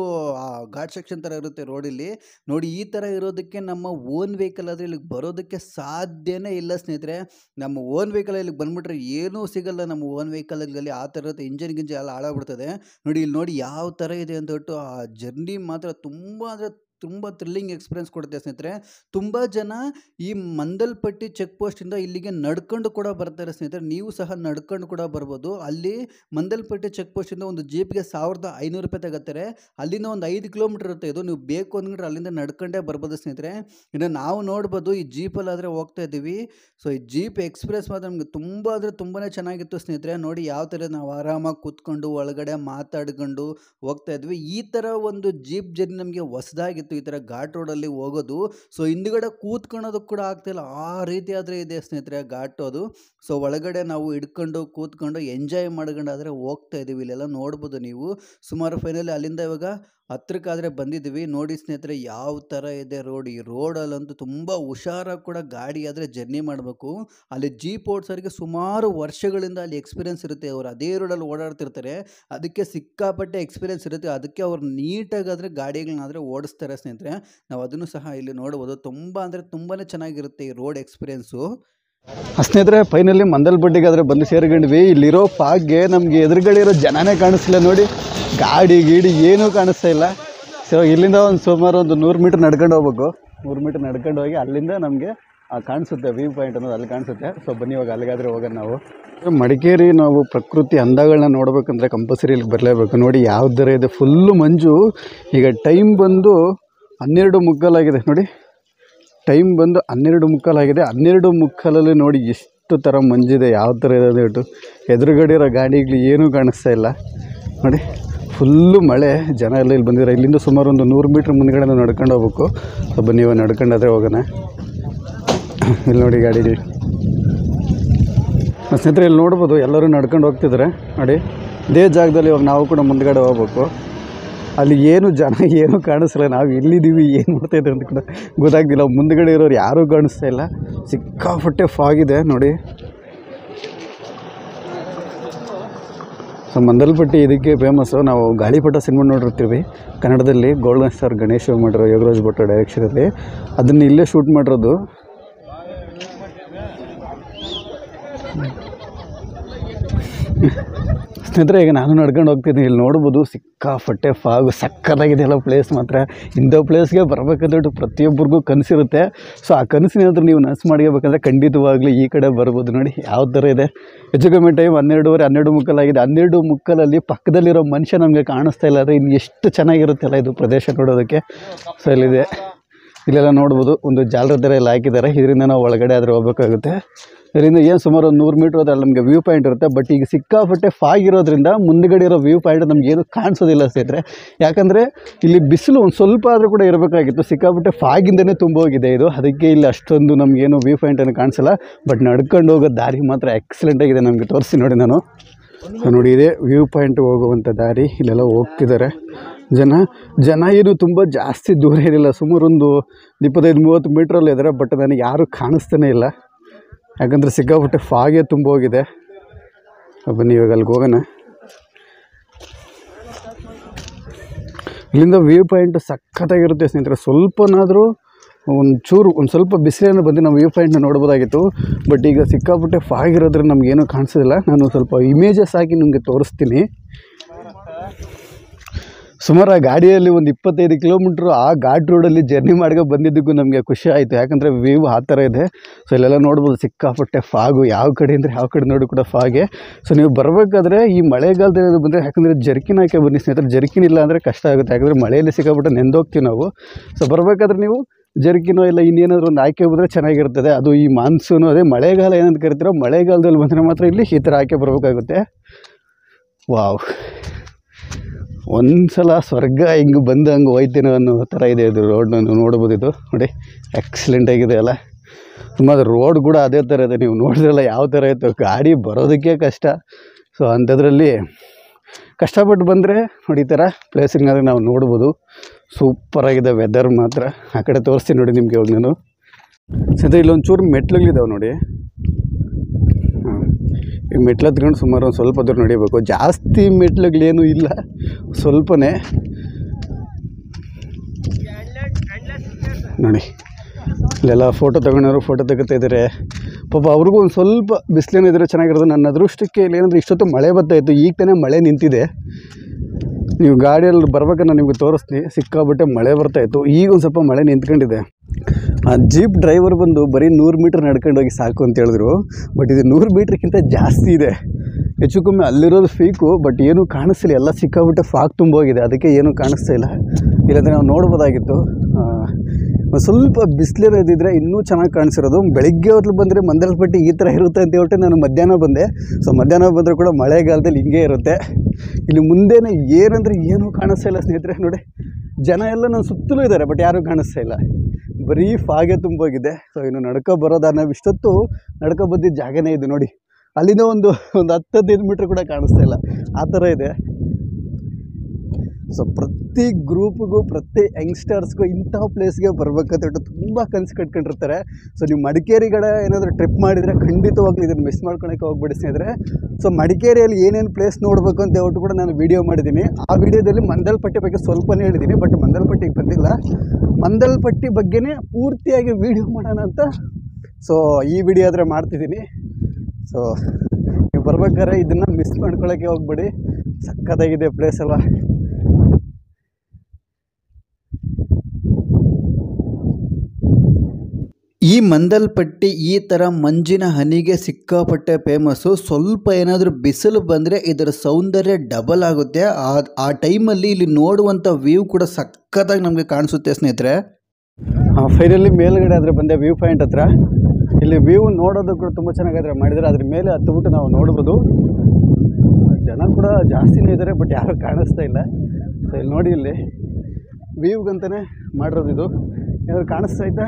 ಘಾಟ್ ಸೆಕ್ಷನ್ ಥರ ಇರುತ್ತೆ ರೋಡಲ್ಲಿ ನೋಡಿ ಈ ಥರ ಇರೋದಕ್ಕೆ ನಮ್ಮ ಓನ್ ವೆಹಿಕಲ್ ಆದರೆ ಇಲ್ಲಿಗೆ ಬರೋದಕ್ಕೆ ಸಾಧ್ಯನೇ ಇಲ್ಲ ಸ್ನೇಹಿತರೆ ನಮ್ಮ ಓನ್ ವೆಹಿಕಲ್ ಇಲ್ಲಿಗೆ ಬಂದ್ಬಿಟ್ರೆ ಏನೂ ಸಿಗಲ್ಲ ನಮ್ಮ ಓನ್ ವೆಹಿಕಲಲ್ಲಿ ಆ ಥರ ಇರುತ್ತೆ ಇಂಜನ್ ಗಿಂಜನ್ ಎಲ್ಲ ಹಾಳಾಗ್ಬಿಡ್ತದೆ ನೋಡಿ ಇಲ್ಲಿ ನೋಡಿ ಯಾವ ಥರ ಇದೆ ಅಂತ ಹೇಳ್ಬಿಟ್ಟು ಆ ಜರ್ನಿ ಮಾತ್ರ ತುಂಬ ಅಂದರೆ ತುಂಬ ಥ್ರಿಲ್ಲಿಂಗ್ ಎಕ್ಸ್ಪೀರಿಯನ್ಸ್ ಕೊಡುತ್ತೆ ಸ್ನೇಹಿತರೆ ತುಂಬ ಜನ ಈ ಮಂದಲ್ಪಟ್ಟಿ ಚೆಕ್ ಪೋಸ್ಟಿಂದ ಇಲ್ಲಿಗೆ ನಡ್ಕೊಂಡು ಕೂಡ ಬರ್ತಾರೆ ಸ್ನೇಹಿತರೆ ನೀವು ಸಹ ನಡ್ಕೊಂಡು ಕೂಡ ಬರ್ಬೋದು ಅಲ್ಲಿ ಮಂದಲ್ಪಟ್ಟಿ ಚೆಕ್ ಪೋಸ್ಟಿಂದ ಒಂದು ಜೀಪ್ಗೆ ಸಾವಿರದ ಐನೂರು ರೂಪಾಯಿ ತಗೋತಾರೆ ಅಲ್ಲಿಂದ ಒಂದು ಐದು ಕಿಲೋಮೀಟರ್ ಇರುತ್ತೆ ಇದು ನೀವು ಬೇಕು ಅಂದ್ಬಿಟ್ರೆ ಅಲ್ಲಿಂದ ನಡ್ಕೊಂಡೇ ಬರ್ಬೋದು ಸ್ನೇಹಿತರೆ ಇನ್ನು ನಾವು ನೋಡ್ಬೋದು ಈ ಜೀಪಲ್ಲಿ ಆದರೆ ಹೋಗ್ತಾ ಇದ್ದೀವಿ ಸೊ ಈ ಜೀಪ್ ಎಕ್ಸ್ಪ್ರೆಸ್ ಮಾತ್ರ ನಮಗೆ ತುಂಬ ಅಂದರೆ ತುಂಬಾ ಚೆನ್ನಾಗಿತ್ತು ಸ್ನೇಹಿತರೆ ನೋಡಿ ಯಾವ ಥರ ನಾವು ಆರಾಮಾಗಿ ಕೂತ್ಕೊಂಡು ಒಳಗಡೆ ಮಾತಾಡ್ಕೊಂಡು ಹೋಗ್ತಾ ಇದ್ವಿ ಈ ಥರ ಒಂದು ಜೀಪ್ ಜರ್ನಿ ನಮಗೆ ಹೊಸದಾಗಿತ್ತು ಈ ಥರ ಘಾಟ್ ರೋಡಲ್ಲಿ ಹೋಗೋದು ಸೊ ಹಿಂದ್ಗಡೆ ಕೂತ್ಕೊಳ್ಳೋದಕ್ಕೆ ಕೂಡ ಆಗ್ತಿಲ್ಲ ಆ ರೀತಿ ಆದರೆ ಇದೆ ಸ್ನೇಹಿತರೆ ಘಾಟ್ ಅದು ಸೊ ಒಳಗಡೆ ನಾವು ಹಿಡ್ಕೊಂಡು ಕೂತ್ಕೊಂಡು ಎಂಜಾಯ್ ಮಾಡ್ಕೊಂಡು ಆದರೆ ಹೋಗ್ತಾ ಇದ್ದೀವಿ ಇಲ್ಲೆಲ್ಲ ನೋಡ್ಬೋದು ನೀವು ಸುಮಾರು ಫೈನಲಿ ಅಲ್ಲಿಂದ ಇವಾಗ ಹತ್ರಕ್ಕಾದರೆ ಬಂದಿದ್ದೀವಿ ನೋಡಿ ಸ್ನೇಹಿತರೆ ಯಾವ ಥರ ಇದೆ ರೋಡ್ ಈ ರೋಡಲ್ಲಂತೂ ತುಂಬ ಹುಷಾರಾಗಿ ಕೂಡ ಗಾಡಿ ಆದರೆ ಜರ್ನಿ ಮಾಡಬೇಕು ಅಲ್ಲಿ ಜೀಪ್ ಓಡಿಸೋರಿಗೆ ಸುಮಾರು ವರ್ಷಗಳಿಂದ ಅಲ್ಲಿ ಎಕ್ಸ್ಪೀರಿಯನ್ಸ್ ಇರುತ್ತೆ ಅವ್ರು ಅದೇ ರೋಡಲ್ಲಿ ಓಡಾಡ್ತಿರ್ತಾರೆ ಅದಕ್ಕೆ ಸಿಕ್ಕಾಪಟ್ಟೆ ಎಕ್ಸ್ಪೀರಿಯನ್ಸ್ ಇರುತ್ತೆ ಅದಕ್ಕೆ ಅವ್ರು ನೀಟಾಗಾದರೆ ಗಾಡಿಗಳನ್ನಾದರೆ ಓಡಿಸ್ತಾರೆ ಸ್ನೇಹಿತರೆ ನಾವು ಅದನ್ನು ಸಹ ಇಲ್ಲಿ ನೋಡ್ಬೋದು ತುಂಬ ಅಂದರೆ ತುಂಬಾ ಚೆನ್ನಾಗಿರುತ್ತೆ ಈ ರೋಡ್ ಎಕ್ಸ್ಪೀರಿಯೆನ್ಸು ಸ್ನೇಹಿತರೆ ಫೈನಲಿ ಮಂದಲ್ಪಟ್ಟಿಗೆ ಆದರೆ ಬಂದು ಸೇರ್ಕೊಂಡ್ವಿ ಇಲ್ಲಿರೋ ಫಾಗ್ಗೆ ನಮಗೆ ಎದುರುಗಡೆ ಇರೋ ಜನನೇ ಕಾಣಿಸ್ತಿಲ್ಲ ನೋಡಿ ಗಾಡಿ ಗೀಡಿ ಏನೂ ಕಾಣಿಸ್ತಾ ಇಲ್ಲ ಸೊ ಇಲ್ಲಿಂದ ಒಂದು ಸುಮಾರು ಒಂದು ನೂರು ಮೀಟ್ರ್ ನಡ್ಕೊಂಡು ಹೋಗ್ಬೇಕು ನೂರು ಮೀಟ್ರ್ ನಡ್ಕೊಂಡು ಹೋಗಿ ಅಲ್ಲಿಂದ ನಮಗೆ ಕಾಣಿಸುತ್ತೆ ವ್ಯೂ ಪಾಯಿಂಟ್ ಅನ್ನೋದು ಅಲ್ಲಿ ಕಾಣಿಸುತ್ತೆ ಸೊ ಬನ್ನಿ ಇವಾಗ ಅಲ್ಲಿಗಾದರೆ ಹೋಗೋಣ ನಾವು ಮಡಿಕೇರಿ ನಾವು ಪ್ರಕೃತಿ ಅಂದಗಳನ್ನ ನೋಡ್ಬೇಕಂದ್ರೆ ಕಂಪಲ್ಸರಿ ಇಲ್ಲಿಗೆ ಬರಲೇಬೇಕು ನೋಡಿ ಯಾವ ಥರ ಇದೆ ಫುಲ್ಲು ಮಂಜು ಈಗ ಟೈಮ್ ಬಂದು ಹನ್ನೆರಡು ಮುಗ್ಗಲಾಗಿದೆ ನೋಡಿ ಟೈಮ್ ಬಂದು ಹನ್ನೆರಡು ಮುಕ್ಕಾಲಾಗಿದೆ ಹನ್ನೆರಡು ಮುಕ್ಕಾಲಲ್ಲಿ ನೋಡಿ ಎಷ್ಟು ಥರ ಮಂಜಿದೆ ಯಾವ ಥರ ಇದೆ ಅಂತ ಹೇಳ್ಬಿಟ್ಟು ಎದುರುಗಡೆ ಇರೋ ಗಾಡಿಗಳು ಏನೂ ಕಾಣಿಸ್ತಾ ಇಲ್ಲ ನೋಡಿ ಫುಲ್ಲು ಮಳೆ ಜನ ಎಲ್ಲ ಇಲ್ಲಿ ಬಂದಿದ್ದಾರೆ ಇಲ್ಲಿಂದ ಸುಮಾರು ಒಂದು ನೂರು ಮೀಟ್ರ್ ಮುಂದ್ಗಡೆ ನಾವು ನಡ್ಕೊಂಡು ಹೋಗ್ಬೇಕು ಸೊ ಬನ್ನಿ ಇವಾಗ ನಡ್ಕೊಂಡಾದ್ರೆ ಹೋಗೋಣ ಇಲ್ಲಿ ನೋಡಿ ಗಾಡಿಗಳು ಸ್ನೇಹಿತರೆ ಇಲ್ಲಿ ನೋಡ್ಬೋದು ಎಲ್ಲರೂ ನಡ್ಕೊಂಡು ಹೋಗ್ತಿದ್ದಾರೆ ನೋಡಿ ಇದೇ ಜಾಗದಲ್ಲಿ ಇವಾಗ ನಾವು ಕೂಡ ಮುಂದ್ಗಡೆ ಹೋಗ್ಬೇಕು ಅಲ್ಲಿ ಏನು ಜನ ಏನು ಕಾಣಿಸ್ತಿಲ್ಲ ನಾವು ಎಲ್ಲಿದ್ದೀವಿ ಏನು ಮಾಡ್ತಾ ಇದ್ದೀವಿ ಅಂತ ಕೂಡ ಗೊತ್ತಾಗ್ತಿಲ್ಲ ಮುಂದ್ಗಡೆ ಇರೋರು ಯಾರೂ ಕಾಣಿಸ್ತಾ ಇಲ್ಲ ಸಿಕ್ಕಾಪಟ್ಟೆ ಫಾಗಿದೆ ನೋಡಿ ಸೊ ಮಂದಲ್ಪಟ್ಟಿ ಇದಕ್ಕೆ ಫೇಮಸ್ಸು ನಾವು ಗಾಳಿಪಟ ಸಿನಿಮಾ ನೋಡಿರ್ತೀವಿ ಕನ್ನಡದಲ್ಲಿ ಗೋಲ್ಡನ್ ಸ್ಟಾರ್ ಗಣೇಶ್ ಮಾಡಿರೋ ಯೋಗರಾಜ್ ಭಟ್ ಡೈರೆಕ್ಷನಲ್ಲಿ ಅದನ್ನು ಇಲ್ಲೇ ಶೂಟ್ ಮಾಡಿರೋದು ಸ್ನೇಹಿತರೆ ಈಗ ನಾನು ನಡ್ಕೊಂಡು ಹೋಗ್ತಿದ್ದೀನಿ ಇಲ್ಲಿ ನೋಡ್ಬೋದು ಸಿಕ್ಕಾಪಟ್ಟೆ ಫಾಗು ಸಕ್ಕತ್ತಾಗಿದೆ ಎಲ್ಲ ಪ್ಲೇಸ್ ಮಾತ್ರ ಇಂಥ ಪ್ಲೇಸ್ಗೆ ಬರ್ಬೇಕಂದ್ಬಿಟ್ಟು ಪ್ರತಿಯೊಬ್ಬರಿಗೂ ಕನಸಿರುತ್ತೆ ಸೊ ಆ ಕನಸಿನಾದ್ರೂ ನೀವು ನರ್ಸ್ ಮಾಡ್ಕೋಬೇಕಂದ್ರೆ ಖಂಡಿತವಾಗ್ಲೂ ಈ ಕಡೆ ಬರ್ಬೋದು ನೋಡಿ ಯಾವ ಥರ ಇದೆ ಹೆಚ್ಚು ಕಮ್ಮಿ ಟೈಮ್ ಹನ್ನೆರಡುವರೆ ಹನ್ನೆರಡು ಮುಕ್ಕಲಾಗಿದೆ ಹನ್ನೆರಡು ಮುಕ್ಕಲಲ್ಲಿ ಪಕ್ಕದಲ್ಲಿರೋ ಮನುಷ್ಯ ನಮಗೆ ಕಾಣಿಸ್ತಾ ಇಲ್ಲ ಅಂದರೆ ಇನ್ನು ಎಷ್ಟು ಚೆನ್ನಾಗಿರುತ್ತಲ್ಲ ಇದು ಪ್ರದೇಶ ನೋಡೋದಕ್ಕೆ ಸೊ ಇಲ್ಲಿದೆ ಇಲ್ಲೆಲ್ಲ ನೋಡ್ಬೋದು ಒಂದು ಜಾಲರ ಥರ ಎಲ್ಲ ಹಾಕಿದ್ದಾರೆ ಇದರಿಂದ ನಾವು ಒಳಗಡೆ ಆದರೆ ಹೋಗ್ಬೇಕಾಗುತ್ತೆ ಇದರಿಂದ ಏನು ಸುಮಾರು ಒಂದು ನೂರು ಮೀಟ್ರ್ ಹೋದ್ರೆ ಅಲ್ಲಿ ನಮಗೆ ವ್ಯೂ ಪಾಯಿಂಟ್ ಇರುತ್ತೆ ಬಟ್ ಈಗ ಸಿಕ್ಕಾಪಟ್ಟೆ ಫಾಗ್ ಇರೋದ್ರಿಂದ ಮುಂದ್ಗಡೆ ಇರೋ ವ್ಯೂ ಪಾಯಿಂಟ್ ನಮ್ಗೆ ಏನು ಕಾಣಿಸೋದಿಲ್ಲ ಸ್ನೇಹಿತರೆ ಯಾಕಂದರೆ ಇಲ್ಲಿ ಬಿಸಿಲು ಒಂದು ಸ್ವಲ್ಪ ಆದರೂ ಕೂಡ ಇರಬೇಕಾಗಿತ್ತು ಸಿಕ್ಕಾಪಟ್ಟೆ ಫಾಗಿಂದನೇ ತುಂಬ ಹೋಗಿದೆ ಇದು ಅದಕ್ಕೆ ಇಲ್ಲಿ ಅಷ್ಟೊಂದು ನಮಗೇನು ವ್ಯೂ ಪಾಯಿಂಟ್ ಏನು ಕಾಣಿಸಲ್ಲ ಬಟ್ ನಡ್ಕೊಂಡು ಹೋಗೋ ದಾರಿ ಮಾತ್ರ ಎಕ್ಸಲೆಂಟ್ ಆಗಿದೆ ನಮಗೆ ತೋರಿಸಿ ನೋಡಿ ನಾನು ನೋಡಿ ಇದೆ ವ್ಯೂ ಪಾಯಿಂಟ್ ಹೋಗುವಂಥ ದಾರಿ ಇಲ್ಲೆಲ್ಲ ಹೋಗ್ತಿದ್ದಾರೆ ಜನ ಜನ ಏನು ತುಂಬ ಜಾಸ್ತಿ ದೂರ ಇರಲಿಲ್ಲ ಸುಮಾರು ಒಂದು ಇಪ್ಪತ್ತೈದು ಮೂವತ್ತು ಮೀಟ್ರಲ್ಲಿ ಇದ್ದಾರೆ ಬಟ್ ನನಗೆ ಯಾರೂ ಕಾಣಿಸ್ತಾನೆ ಇಲ್ಲ ಯಾಕಂದರೆ ಸಿಕ್ಕಾಪಟ್ಟೆ ಫಾಗೆ ತುಂಬ ಹೋಗಿದೆ ಬನ್ನಿ ಇವಾಗ ಅಲ್ಲಿಗೆ ಹೋಗೋಣ ಇಲ್ಲಿಂದ ವ್ಯೂ ಪಾಯಿಂಟ್ ಸಖತ್ತಾಗಿರುತ್ತೆ ಸ್ನೇಹಿತರೆ ಸ್ವಲ್ಪನಾದರೂ ಒಂದು ಚೂರು ಒಂದು ಸ್ವಲ್ಪ ಬಿಸಿಲೇನು ಬಂದು ನಾವು ವ್ಯೂ ಪಾಯಿಂಟ್ನ ನೋಡ್ಬೋದಾಗಿತ್ತು ಬಟ್ ಈಗ ಸಿಕ್ಕಾಪಟ್ಟೆ ಫಾಗ್ ಇರೋದ್ರಿಂದ ನಮಗೇನು ಕಾಣಿಸೋದಿಲ್ಲ ನಾನು ಸ್ವಲ್ಪ ಇಮೇಜಸ್ ಹಾಕಿ ನಿಮಗೆ ತೋರಿಸ್ತೀನಿ ಸುಮಾರು ಆ ಗಾಡಿಯಲ್ಲಿ ಒಂದು ಇಪ್ಪತ್ತೈದು ಕಿಲೋಮೀಟ್ರ್ ಆ ಘಾಟ್ ರೋಡಲ್ಲಿ ಜರ್ನಿ ಮಾಡ್ಕೊ ಬಂದಿದ್ದಕ್ಕೂ ನಮಗೆ ಖುಷಿ ಆಯಿತು ಯಾಕಂದರೆ ವ್ಯೂ ಆ ಥರ ಇದೆ ಸೊ ಇಲ್ಲೆಲ್ಲ ನೋಡ್ಬೋದು ಸಿಕ್ಕಾಪಟ್ಟೆ ಫಾಗು ಯಾವ ಕಡೆ ಅಂದರೆ ಯಾವ ಕಡೆ ನೋಡಿ ಕೂಡ ಫಾಗೆ ಸೊ ನೀವು ಬರಬೇಕಾದ್ರೆ ಈ ಮಳೆಗಾಲದಲ್ಲಿ ಬಂದರೆ ಯಾಕಂದರೆ ಜರ್ಕಿನ್ ಹಾಕಿ ಬನ್ನಿ ಸ್ನೇಹಿತರೆ ಜರ್ಕಿನ್ ಇಲ್ಲ ಅಂದರೆ ಕಷ್ಟ ಆಗುತ್ತೆ ಯಾಕಂದರೆ ಮಳೆಯಲ್ಲಿ ಸಿಕ್ಕಾಪಟ್ಟೆ ನೆಂದೋಗ್ತೀವಿ ನಾವು ಸೊ ಬರಬೇಕಾದ್ರೆ ನೀವು ಜರ್ಕಿನೋ ಇಲ್ಲ ಇನ್ನೇನಾದರೂ ಒಂದು ಆಯ್ಕೆ ಬಂದರೆ ಚೆನ್ನಾಗಿರ್ತದೆ ಅದು ಈ ಮಾನ್ಸೂನು ಅದೇ ಮಳೆಗಾಲ ಏನಂತ ಕರಿತೀರೋ ಮಳೆಗಾಲದಲ್ಲಿ ಬಂದರೆ ಮಾತ್ರ ಇಲ್ಲಿ ಈ ಥರ ಆಯ್ಕೆ ಬರಬೇಕಾಗುತ್ತೆ ವಾವ್ ಒಂದ್ಸಲ ಸ್ವರ್ಗ ಹಿಂಗೆ ಬಂದು ಹಂಗೆ ಹೋಯ್ತೇನೋ ಅನ್ನೋ ಥರ ಇದೆ ಇದು ರೋಡ್ ನೋಡ್ಬೋದು ಇದು ನೋಡಿ ಎಕ್ಸಲೆಂಟ್ ಆಗಿದೆ ಅಲ್ಲ ತುಂಬ ರೋಡ್ ಕೂಡ ಅದೇ ಥರ ಇದೆ ನೀವು ನೋಡಿದ್ರಲ್ಲ ಯಾವ ಥರ ಇತ್ತು ಗಾಡಿ ಬರೋದಕ್ಕೆ ಕಷ್ಟ ಸೊ ಅಂಥದ್ರಲ್ಲಿ ಕಷ್ಟಪಟ್ಟು ಬಂದರೆ ನೋಡಿ ಈ ಥರ ಪ್ಲೇಸಿನಾದ್ರೆ ನಾವು ನೋಡ್ಬೋದು ಸೂಪರಾಗಿದೆ ವೆದರ್ ಮಾತ್ರ ಆ ಕಡೆ ತೋರಿಸ್ತೀನಿ ನೋಡಿ ನಿಮಗೆ ಇವಾಗ ನಾನು ಸದ್ಯ ಇಲ್ಲೊಂದು ಚೂರು ಮೆಟ್ಲುಗಳಿದಾವೆ ನೋಡಿ ಹಾಂ ಈ ಮೆಟ್ಲು ಹತ್ಕೊಂಡು ಸುಮಾರು ಒಂದು ಸ್ವಲ್ಪ ದೂರ ನಡಿಬೇಕು ಜಾಸ್ತಿ ಮೆಟ್ಲುಗಳೇನೂ ಇಲ್ಲ ಸ್ವಲ್ಪನೇ ನೋಡಿ ಇಲ್ಲೆಲ್ಲ ಫೋಟೋ ತಗೊಂಡವರು ಫೋಟೋ ತೆಗಿತಾ ಇದ್ದಾರೆ ಪಾಪ ಅವ್ರಿಗೂ ಒಂದು ಸ್ವಲ್ಪ ಬಿಸಿಲೇನಿದ್ರೆ ಚೆನ್ನಾಗಿರೋದು ನನ್ನ ಅದೃಷ್ಟಕ್ಕೆ ಇಲ್ಲಿ ಏನಂದ್ರೆ ಇಷ್ಟೊತ್ತು ಮಳೆ ಬರ್ತಾ ಇತ್ತು ಈಗ ತಾನೇ ಮಳೆ ನಿಂತಿದೆ ನೀವು ಗಾಡಿಯಲ್ಲಿ ಬರ್ಬೇಕಾದ್ರೆ ನಾನು ನಿಮಗೆ ತೋರಿಸ್ತೀನಿ ಸಿಕ್ಕಾಬಿಟ್ಟೆ ಮಳೆ ಬರ್ತಾ ಇತ್ತು ಈಗ ಒಂದು ಸ್ವಲ್ಪ ಮಳೆ ನಿಂತ್ಕೊಂಡಿದೆ ಆ ಜೀಪ್ ಡ್ರೈವರ್ ಬಂದು ಬರೀ ನೂರು ಮೀಟ್ರ್ ನಡ್ಕೊಂಡು ಹೋಗಿ ಸಾಕು ಅಂತ ಹೇಳಿದ್ರು ಬಟ್ ಇದು ನೂರು ಮೀಟ್ರ್ಗಿಂತ ಜಾಸ್ತಿ ಇದೆ ಹೆಚ್ಚು ಕಮ್ಮಿ ಅಲ್ಲಿರೋದು ಫೀಕು ಬಟ್ ಏನೂ ಕಾಣಿಸ್ತಿಲ್ಲ ಎಲ್ಲ ಸಿಕ್ಕಾಬಿಟ್ಟೆ ಫಾಗ್ ತುಂಬೋಗಿದೆ ಅದಕ್ಕೆ ಏನೂ ಕಾಣಿಸ್ತಾ ಇಲ್ಲ ಇಲ್ಲಾಂದರೆ ನಾವು ನೋಡ್ಬೋದಾಗಿತ್ತು ಆ, ಒಂದು ಸ್ವಲ್ಪ ಬಿಸಿಲಿರೋ ಇದ್ದಿದ್ರೆ ಇನ್ನೂ ಚೆನ್ನಾಗಿ ಕಾಣಿಸಿರೋದು ಬೆಳಿಗ್ಗೆ ಹೊತ್ತು ಬಂದರೆ ಮಂದಲ್ಪಟ್ಟಿ ಈ ಥರ ಇರುತ್ತೆ ಅಂತ ಹೇಳ್ಬಿಟ್ಟು ನಾನು ಮಧ್ಯಾಹ್ನ ಬಂದೆ ಸೊ ಮಧ್ಯಾಹ್ನ ಬಂದರೂ ಕೂಡ ಮಳೆಗಾಲದಲ್ಲಿ ಹಿಂಗೆ ಇರುತ್ತೆ ಇಲ್ಲಿ ಮುಂದೆನೇ ಏನಂದ್ರೆ ಏನೂ ಕಾಣಿಸ್ತಾ ಇಲ್ಲ ಸ್ನೇಹಿತರೆ ನೋಡಿ ಜನ ಎಲ್ಲ ನನ್ನ ಸುತ್ತಲೂ ಇದ್ದಾರೆ ಬಟ್ ಯಾರೂ ಕಾಣಿಸ್ತಾ ಇಲ್ಲ ಬರೀ ಫಾಗೆ ತುಂಬೋಗಿದೆ ಸೊ ಇನ್ನು ನಡ್ಕೊ ಬರೋದ ನಾವು ಇಷ್ಟೊತ್ತು ನಡ್ಕೊ ಬಂದಿದ್ದ ಜಾಗನೇ ಇದು ನೋಡಿ ಅಲ್ಲಿಂದ ಒಂದು ಒಂದು ಹತ್ತು ಹದಿನೈದು ಮೀಟ್ರ್ ಕೂಡ ಕಾಣಿಸ್ತಾ ಇಲ್ಲ ಆ ಥರ ಇದೆ ಸೊ ಪ್ರತಿ ಗ್ರೂಪ್ಗೂ ಪ್ರತಿ ಯಂಗ್ಸ್ಟರ್ಸ್ಗೂ ಇಂಥ ಪ್ಲೇಸ್ಗೆ ಬರ್ಬೇಕಂತ ಹೇಳ್ಬಿಟ್ಟು ತುಂಬ ಕನಸು ಕಟ್ಕೊಂಡಿರ್ತಾರೆ ಸೊ ನೀವು ಮಡಿಕೇರಿ ಕಡೆ ಏನಾದರೂ ಟ್ರಿಪ್ ಮಾಡಿದರೆ ಖಂಡಿತವಾಗ್ಲೂ ಇದನ್ನು ಮಿಸ್ ಮಾಡ್ಕೊಳಕ್ಕೆ ಹೋಗ್ಬೇಡಿ ಸ್ನೇಹಿತರೆ ಸೊ ಮಡಿಕೇರಿಯಲ್ಲಿ ಏನೇನು ಪ್ಲೇಸ್ ನೋಡಬೇಕು ಅಂತ ಹೇಳ್ಬಿಟ್ಟು ಕೂಡ ನಾನು ವೀಡಿಯೋ ಮಾಡಿದ್ದೀನಿ ಆ ವಿಡಿಯೋದಲ್ಲಿ ಮಂದಲ್ಪಟ್ಟಿ ಬಗ್ಗೆ ಸ್ವಲ್ಪನೇ ಹೇಳಿದ್ದೀನಿ ಬಟ್ ಮಂದಲ್ಪಟ್ಟಿಗೆ ಬಂದಿಲ್ಲ ಮಂದಲ್ಪಟ್ಟಿ ಬಗ್ಗೆನೇ ಪೂರ್ತಿಯಾಗಿ ವೀಡಿಯೋ ಮಾಡೋಣ ಅಂತ ಸೊ ಈ ವಿಡಿಯೋ ಆದರೆ ಮಾಡ್ತಿದ್ದೀನಿ ಸೊ ನೀವು ಬರ್ಬೇಕಾದ್ರೆ ಇದನ್ನು ಮಿಸ್ ಮಾಡ್ಕೊಳ್ಳೋಕ್ಕೆ ಹೋಗ್ಬೇಡಿ ಸಕ್ಕತ್ತಾಗಿದೆ ಪ್ಲೇಸ್ ಅಲ್ಲ ಈ ಮಂದಲ್ಪಟ್ಟಿ ಈ ಥರ ಮಂಜಿನ ಹನಿಗೆ ಸಿಕ್ಕಾಪಟ್ಟೆ ಫೇಮಸ್ಸು ಸ್ವಲ್ಪ ಏನಾದರೂ ಬಿಸಿಲು ಬಂದರೆ ಇದರ ಸೌಂದರ್ಯ ಡಬಲ್ ಆಗುತ್ತೆ ಆ ಆ ಟೈಮಲ್ಲಿ ಇಲ್ಲಿ ನೋಡುವಂಥ ವ್ಯೂ ಕೂಡ ಸಖತ್ತಾಗಿ ನಮಗೆ ಕಾಣಿಸುತ್ತೆ ಸ್ನೇಹಿತರೆ ಫೈನಲಿ ಮೇಲ್ಗಡೆ ಆದರೆ ಬಂದೆ ವ್ಯೂ ಪಾಯಿಂಟ್ ಹತ್ರ ಇಲ್ಲಿ ವ್ಯೂ ನೋಡೋದು ಕೂಡ ತುಂಬ ಚೆನ್ನಾಗಾದ್ರೆ ಮಾಡಿದರೆ ಅದ್ರ ಮೇಲೆ ಹತ್ತುಬಿಟ್ಟು ನಾವು ನೋಡ್ಬೋದು ಜನ ಕೂಡ ಜಾಸ್ತಿನೇ ಇದ್ದಾರೆ ಬಟ್ ಯಾರೂ ಕಾಣಿಸ್ತಾ ಇಲ್ಲ ಸೊ ಇಲ್ಲಿ ನೋಡಿ ಇಲ್ಲಿ ವ್ಯೂಗಂತಲೇ ಮಾಡಿರೋದು ಇದು ಏನಾದ್ರು ಕಾಣಿಸ್ತಾ ಐತಾ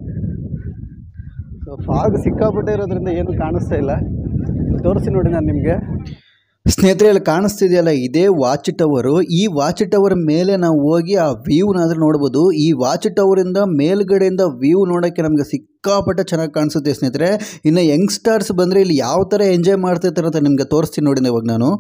ಸೊ ಫಾಗ್ ಸಿಕ್ಕಾಪಟ್ಟೆ ಇರೋದ್ರಿಂದ ಏನು ಕಾಣಿಸ್ತಾ ಇಲ್ಲ ತೋರಿಸಿ ನೋಡಿ ನಾನು ನಿಮಗೆ ಸ್ನೇಹಿತರೆ ಇಲ್ಲಿ ಕಾಣಿಸ್ತಿದೆಯಲ್ಲ ಇದೇ ವಾಚ್ ಟವರು ಈ ವಾಚ್ ಟವರ್ ಮೇಲೆ ನಾವು ಹೋಗಿ ಆ ವ್ಯೂನಾದ್ರೂ ನೋಡ್ಬೋದು ಈ ವಾಚ್ ಟವರಿಂದ ಮೇಲ್ಗಡೆಯಿಂದ ವ್ಯೂ ನೋಡೋಕ್ಕೆ ನಮಗೆ ಸಿಕ್ಕಾಪಟ್ಟೆ ಚೆನ್ನಾಗಿ ಕಾಣಿಸುತ್ತೆ ಸ್ನೇಹಿತರೆ ಇನ್ನು ಯಂಗ್ಸ್ಟರ್ಸ್ ಬಂದರೆ ಇಲ್ಲಿ ಯಾವ ಥರ ಎಂಜಾಯ್ ಮಾಡ್ತಿರ್ತಾರೆ ಅಂತ ನಿಮಗೆ ತೋರಿಸ್ತೀನಿ ನೋಡಿ ಇವಾಗ ನಾನು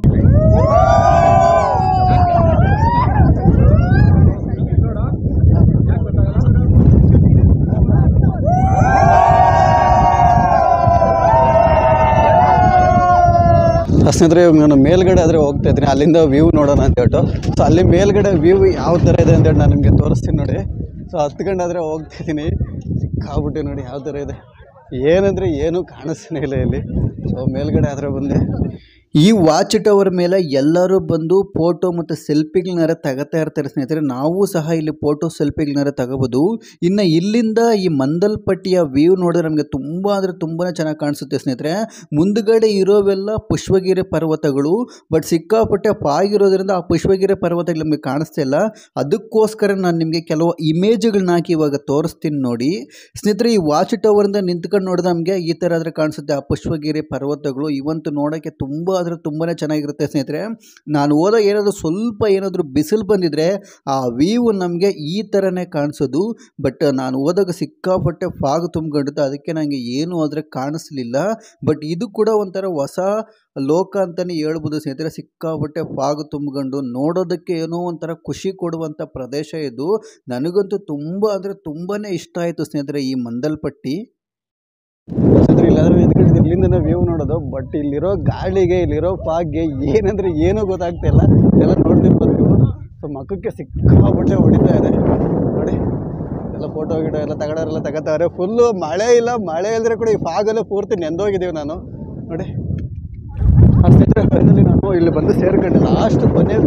ಸ್ನೇಹಿತರೆ ಇವಾಗ ನಾನು ಮೇಲ್ಗಡೆ ಆದರೆ ಹೋಗ್ತಾ ಇದ್ದೀನಿ ಅಲ್ಲಿಂದ ವ್ಯೂ ನೋಡೋಣ ಅಂತ ಹೇಳ್ಬಿಟ್ಟು ಸೊ ಅಲ್ಲಿ ಮೇಲ್ಗಡೆ ವ್ಯೂ ಯಾವ ಥರ ಇದೆ ಅಂತ ಹೇಳಿ ನಾನು ನಿಮಗೆ ತೋರಿಸ್ತೀನಿ ನೋಡಿ ಸೊ ಹತ್ಕೊಂಡಾದರೆ ಹೋಗ್ತಾ ಇದ್ದೀನಿ ಸಿಕ್ಕಾಬಿಟ್ಟು ನೋಡಿ ಯಾವ ಥರ ಇದೆ ಏನಂದರೆ ಏನೂ ಕಾಣಿಸ್ತಾನೆ ಇಲ್ಲ ಇಲ್ಲಿ ಸೊ ಮೇಲ್ಗಡೆ ಆದರೆ ಬಂದೆ ಈ ವಾಚ್ ಟವರ್ ಮೇಲೆ ಎಲ್ಲರೂ ಬಂದು ಫೋಟೋ ಮತ್ತು ಸೆಲ್ಫಿಗಳನ್ನಾರ ತಗೋತಾ ಇರ್ತಾರೆ ಸ್ನೇಹಿತರೆ ನಾವು ಸಹ ಇಲ್ಲಿ ಫೋಟೋ ಸೆಲ್ಫಿಗಳನ್ನಾರ ತಗೋಬೋದು ಇನ್ನು ಇಲ್ಲಿಂದ ಈ ಮಂದಲ್ಪಟ್ಟಿಯ ವ್ಯೂ ನೋಡಿದ್ರೆ ನಮಗೆ ತುಂಬ ಅಂದರೆ ತುಂಬಾ ಚೆನ್ನಾಗಿ ಕಾಣಿಸುತ್ತೆ ಸ್ನೇಹಿತರೆ ಮುಂದ್ಗಡೆ ಇರೋವೆಲ್ಲ ಪುಷ್ಪಗಿರಿ ಪರ್ವತಗಳು ಬಟ್ ಸಿಕ್ಕಾಪಟ್ಟೆ ಪಾಗಿರೋದ್ರಿಂದ ಆ ಪುಷ್ಪಗಿರಿ ಪರ್ವತಗಳು ನಮಗೆ ಕಾಣಿಸ್ತಾ ಇಲ್ಲ ಅದಕ್ಕೋಸ್ಕರ ನಾನು ನಿಮಗೆ ಕೆಲವು ಇಮೇಜ್ಗಳನ್ನ ಹಾಕಿ ಇವಾಗ ತೋರಿಸ್ತೀನಿ ನೋಡಿ ಸ್ನೇಹಿತರೆ ಈ ವಾಚ್ ಟವರಿಂದ ನಿಂತ್ಕೊಂಡು ನೋಡಿದ್ರೆ ನಮಗೆ ಈ ಥರ ಆದರೆ ಕಾಣಿಸುತ್ತೆ ಆ ಪುಷ್ಪಗಿರಿ ಪರ್ವತಗಳು ಇವಂತೂ ನೋಡೋಕ್ಕೆ ತುಂಬ ಆದರೆ ತುಂಬಾ ಚೆನ್ನಾಗಿರುತ್ತೆ ಸ್ನೇಹಿತರೆ ನಾನು ಹೋದಾಗ ಏನಾದರೂ ಸ್ವಲ್ಪ ಏನಾದರೂ ಬಿಸಿಲು ಬಂದಿದ್ರೆ ಆ ವ್ಯೂ ನಮಗೆ ಈ ಥರನೇ ಕಾಣಿಸೋದು ಬಟ್ ನಾನು ಹೋದಾಗ ಸಿಕ್ಕಾಪಟ್ಟೆ ಫಾಗ್ ತುಂಬ್ಕೊಂಡಿತ್ತು ಅದಕ್ಕೆ ನನಗೆ ಏನು ಆದರೆ ಕಾಣಿಸ್ಲಿಲ್ಲ ಬಟ್ ಇದು ಕೂಡ ಒಂಥರ ಹೊಸ ಲೋಕ ಅಂತಲೇ ಹೇಳ್ಬೋದು ಸ್ನೇಹಿತರೆ ಸಿಕ್ಕಾಪಟ್ಟೆ ಫಾಗ್ ತುಂಬ್ಕೊಂಡು ನೋಡೋದಕ್ಕೆ ಏನೋ ಒಂಥರ ಖುಷಿ ಕೊಡುವಂಥ ಪ್ರದೇಶ ಇದು ನನಗಂತೂ ತುಂಬ ಅಂದರೆ ತುಂಬಾ ಇಷ್ಟ ಆಯಿತು ಸ್ನೇಹಿತರೆ ಈ ಮಂದಲ್ಪಟ್ಟಿ ಸ್ನೇಹಿತರೆ ಇಲ್ಲಾದ್ರೆ ನಿಂತ್ಕೊಂಡಿದ್ದೀನಿ ಇಲ್ಲಿಂದ ವ್ಯೂ ನೋಡೋದು ಬಟ್ ಇಲ್ಲಿರೋ ಗಾಳಿಗೆ ಇಲ್ಲಿರೋ ಫಾಗ್ಗೆ ಏನಂದ್ರೆ ಏನೂ ಗೊತ್ತಾಗ್ತಾ ಇಲ್ಲ ಎಲ್ಲ ನೋಡ್ತಿರ್ಬೋದು ನೀವು ಸೊ ಮಕ್ಕಕ್ಕೆ ಸಿಕ್ಕಾಪಟ್ಟೆ ಹೊಡಿತಾ ಇದೆ ನೋಡಿ ಎಲ್ಲ ಫೋಟೋ ಗಿಟೋ ಎಲ್ಲ ತಗೊಳೋರೆಲ್ಲ ತಗೋತಾರೆ ಫುಲ್ಲು ಮಳೆ ಇಲ್ಲ ಮಳೆ ಇಲ್ಲದ್ರೆ ಕೂಡ ಈ ಫಾಗಲ್ಲೂ ಪೂರ್ತಿ ನೆಂದೋಗಿದ್ದೀವಿ ನಾನು ನೋಡಿ ಆ ಸ್ನೇಹಿತರೆ ಫೈನಲಿ ನಾನು ಇಲ್ಲಿ ಬಂದು ಸೇರ್ಕೊಂಡೆ ಲಾಸ್ಟ್ ಕೊನೆ ವ್ಯೂ ಪಾಯಿಂಟ್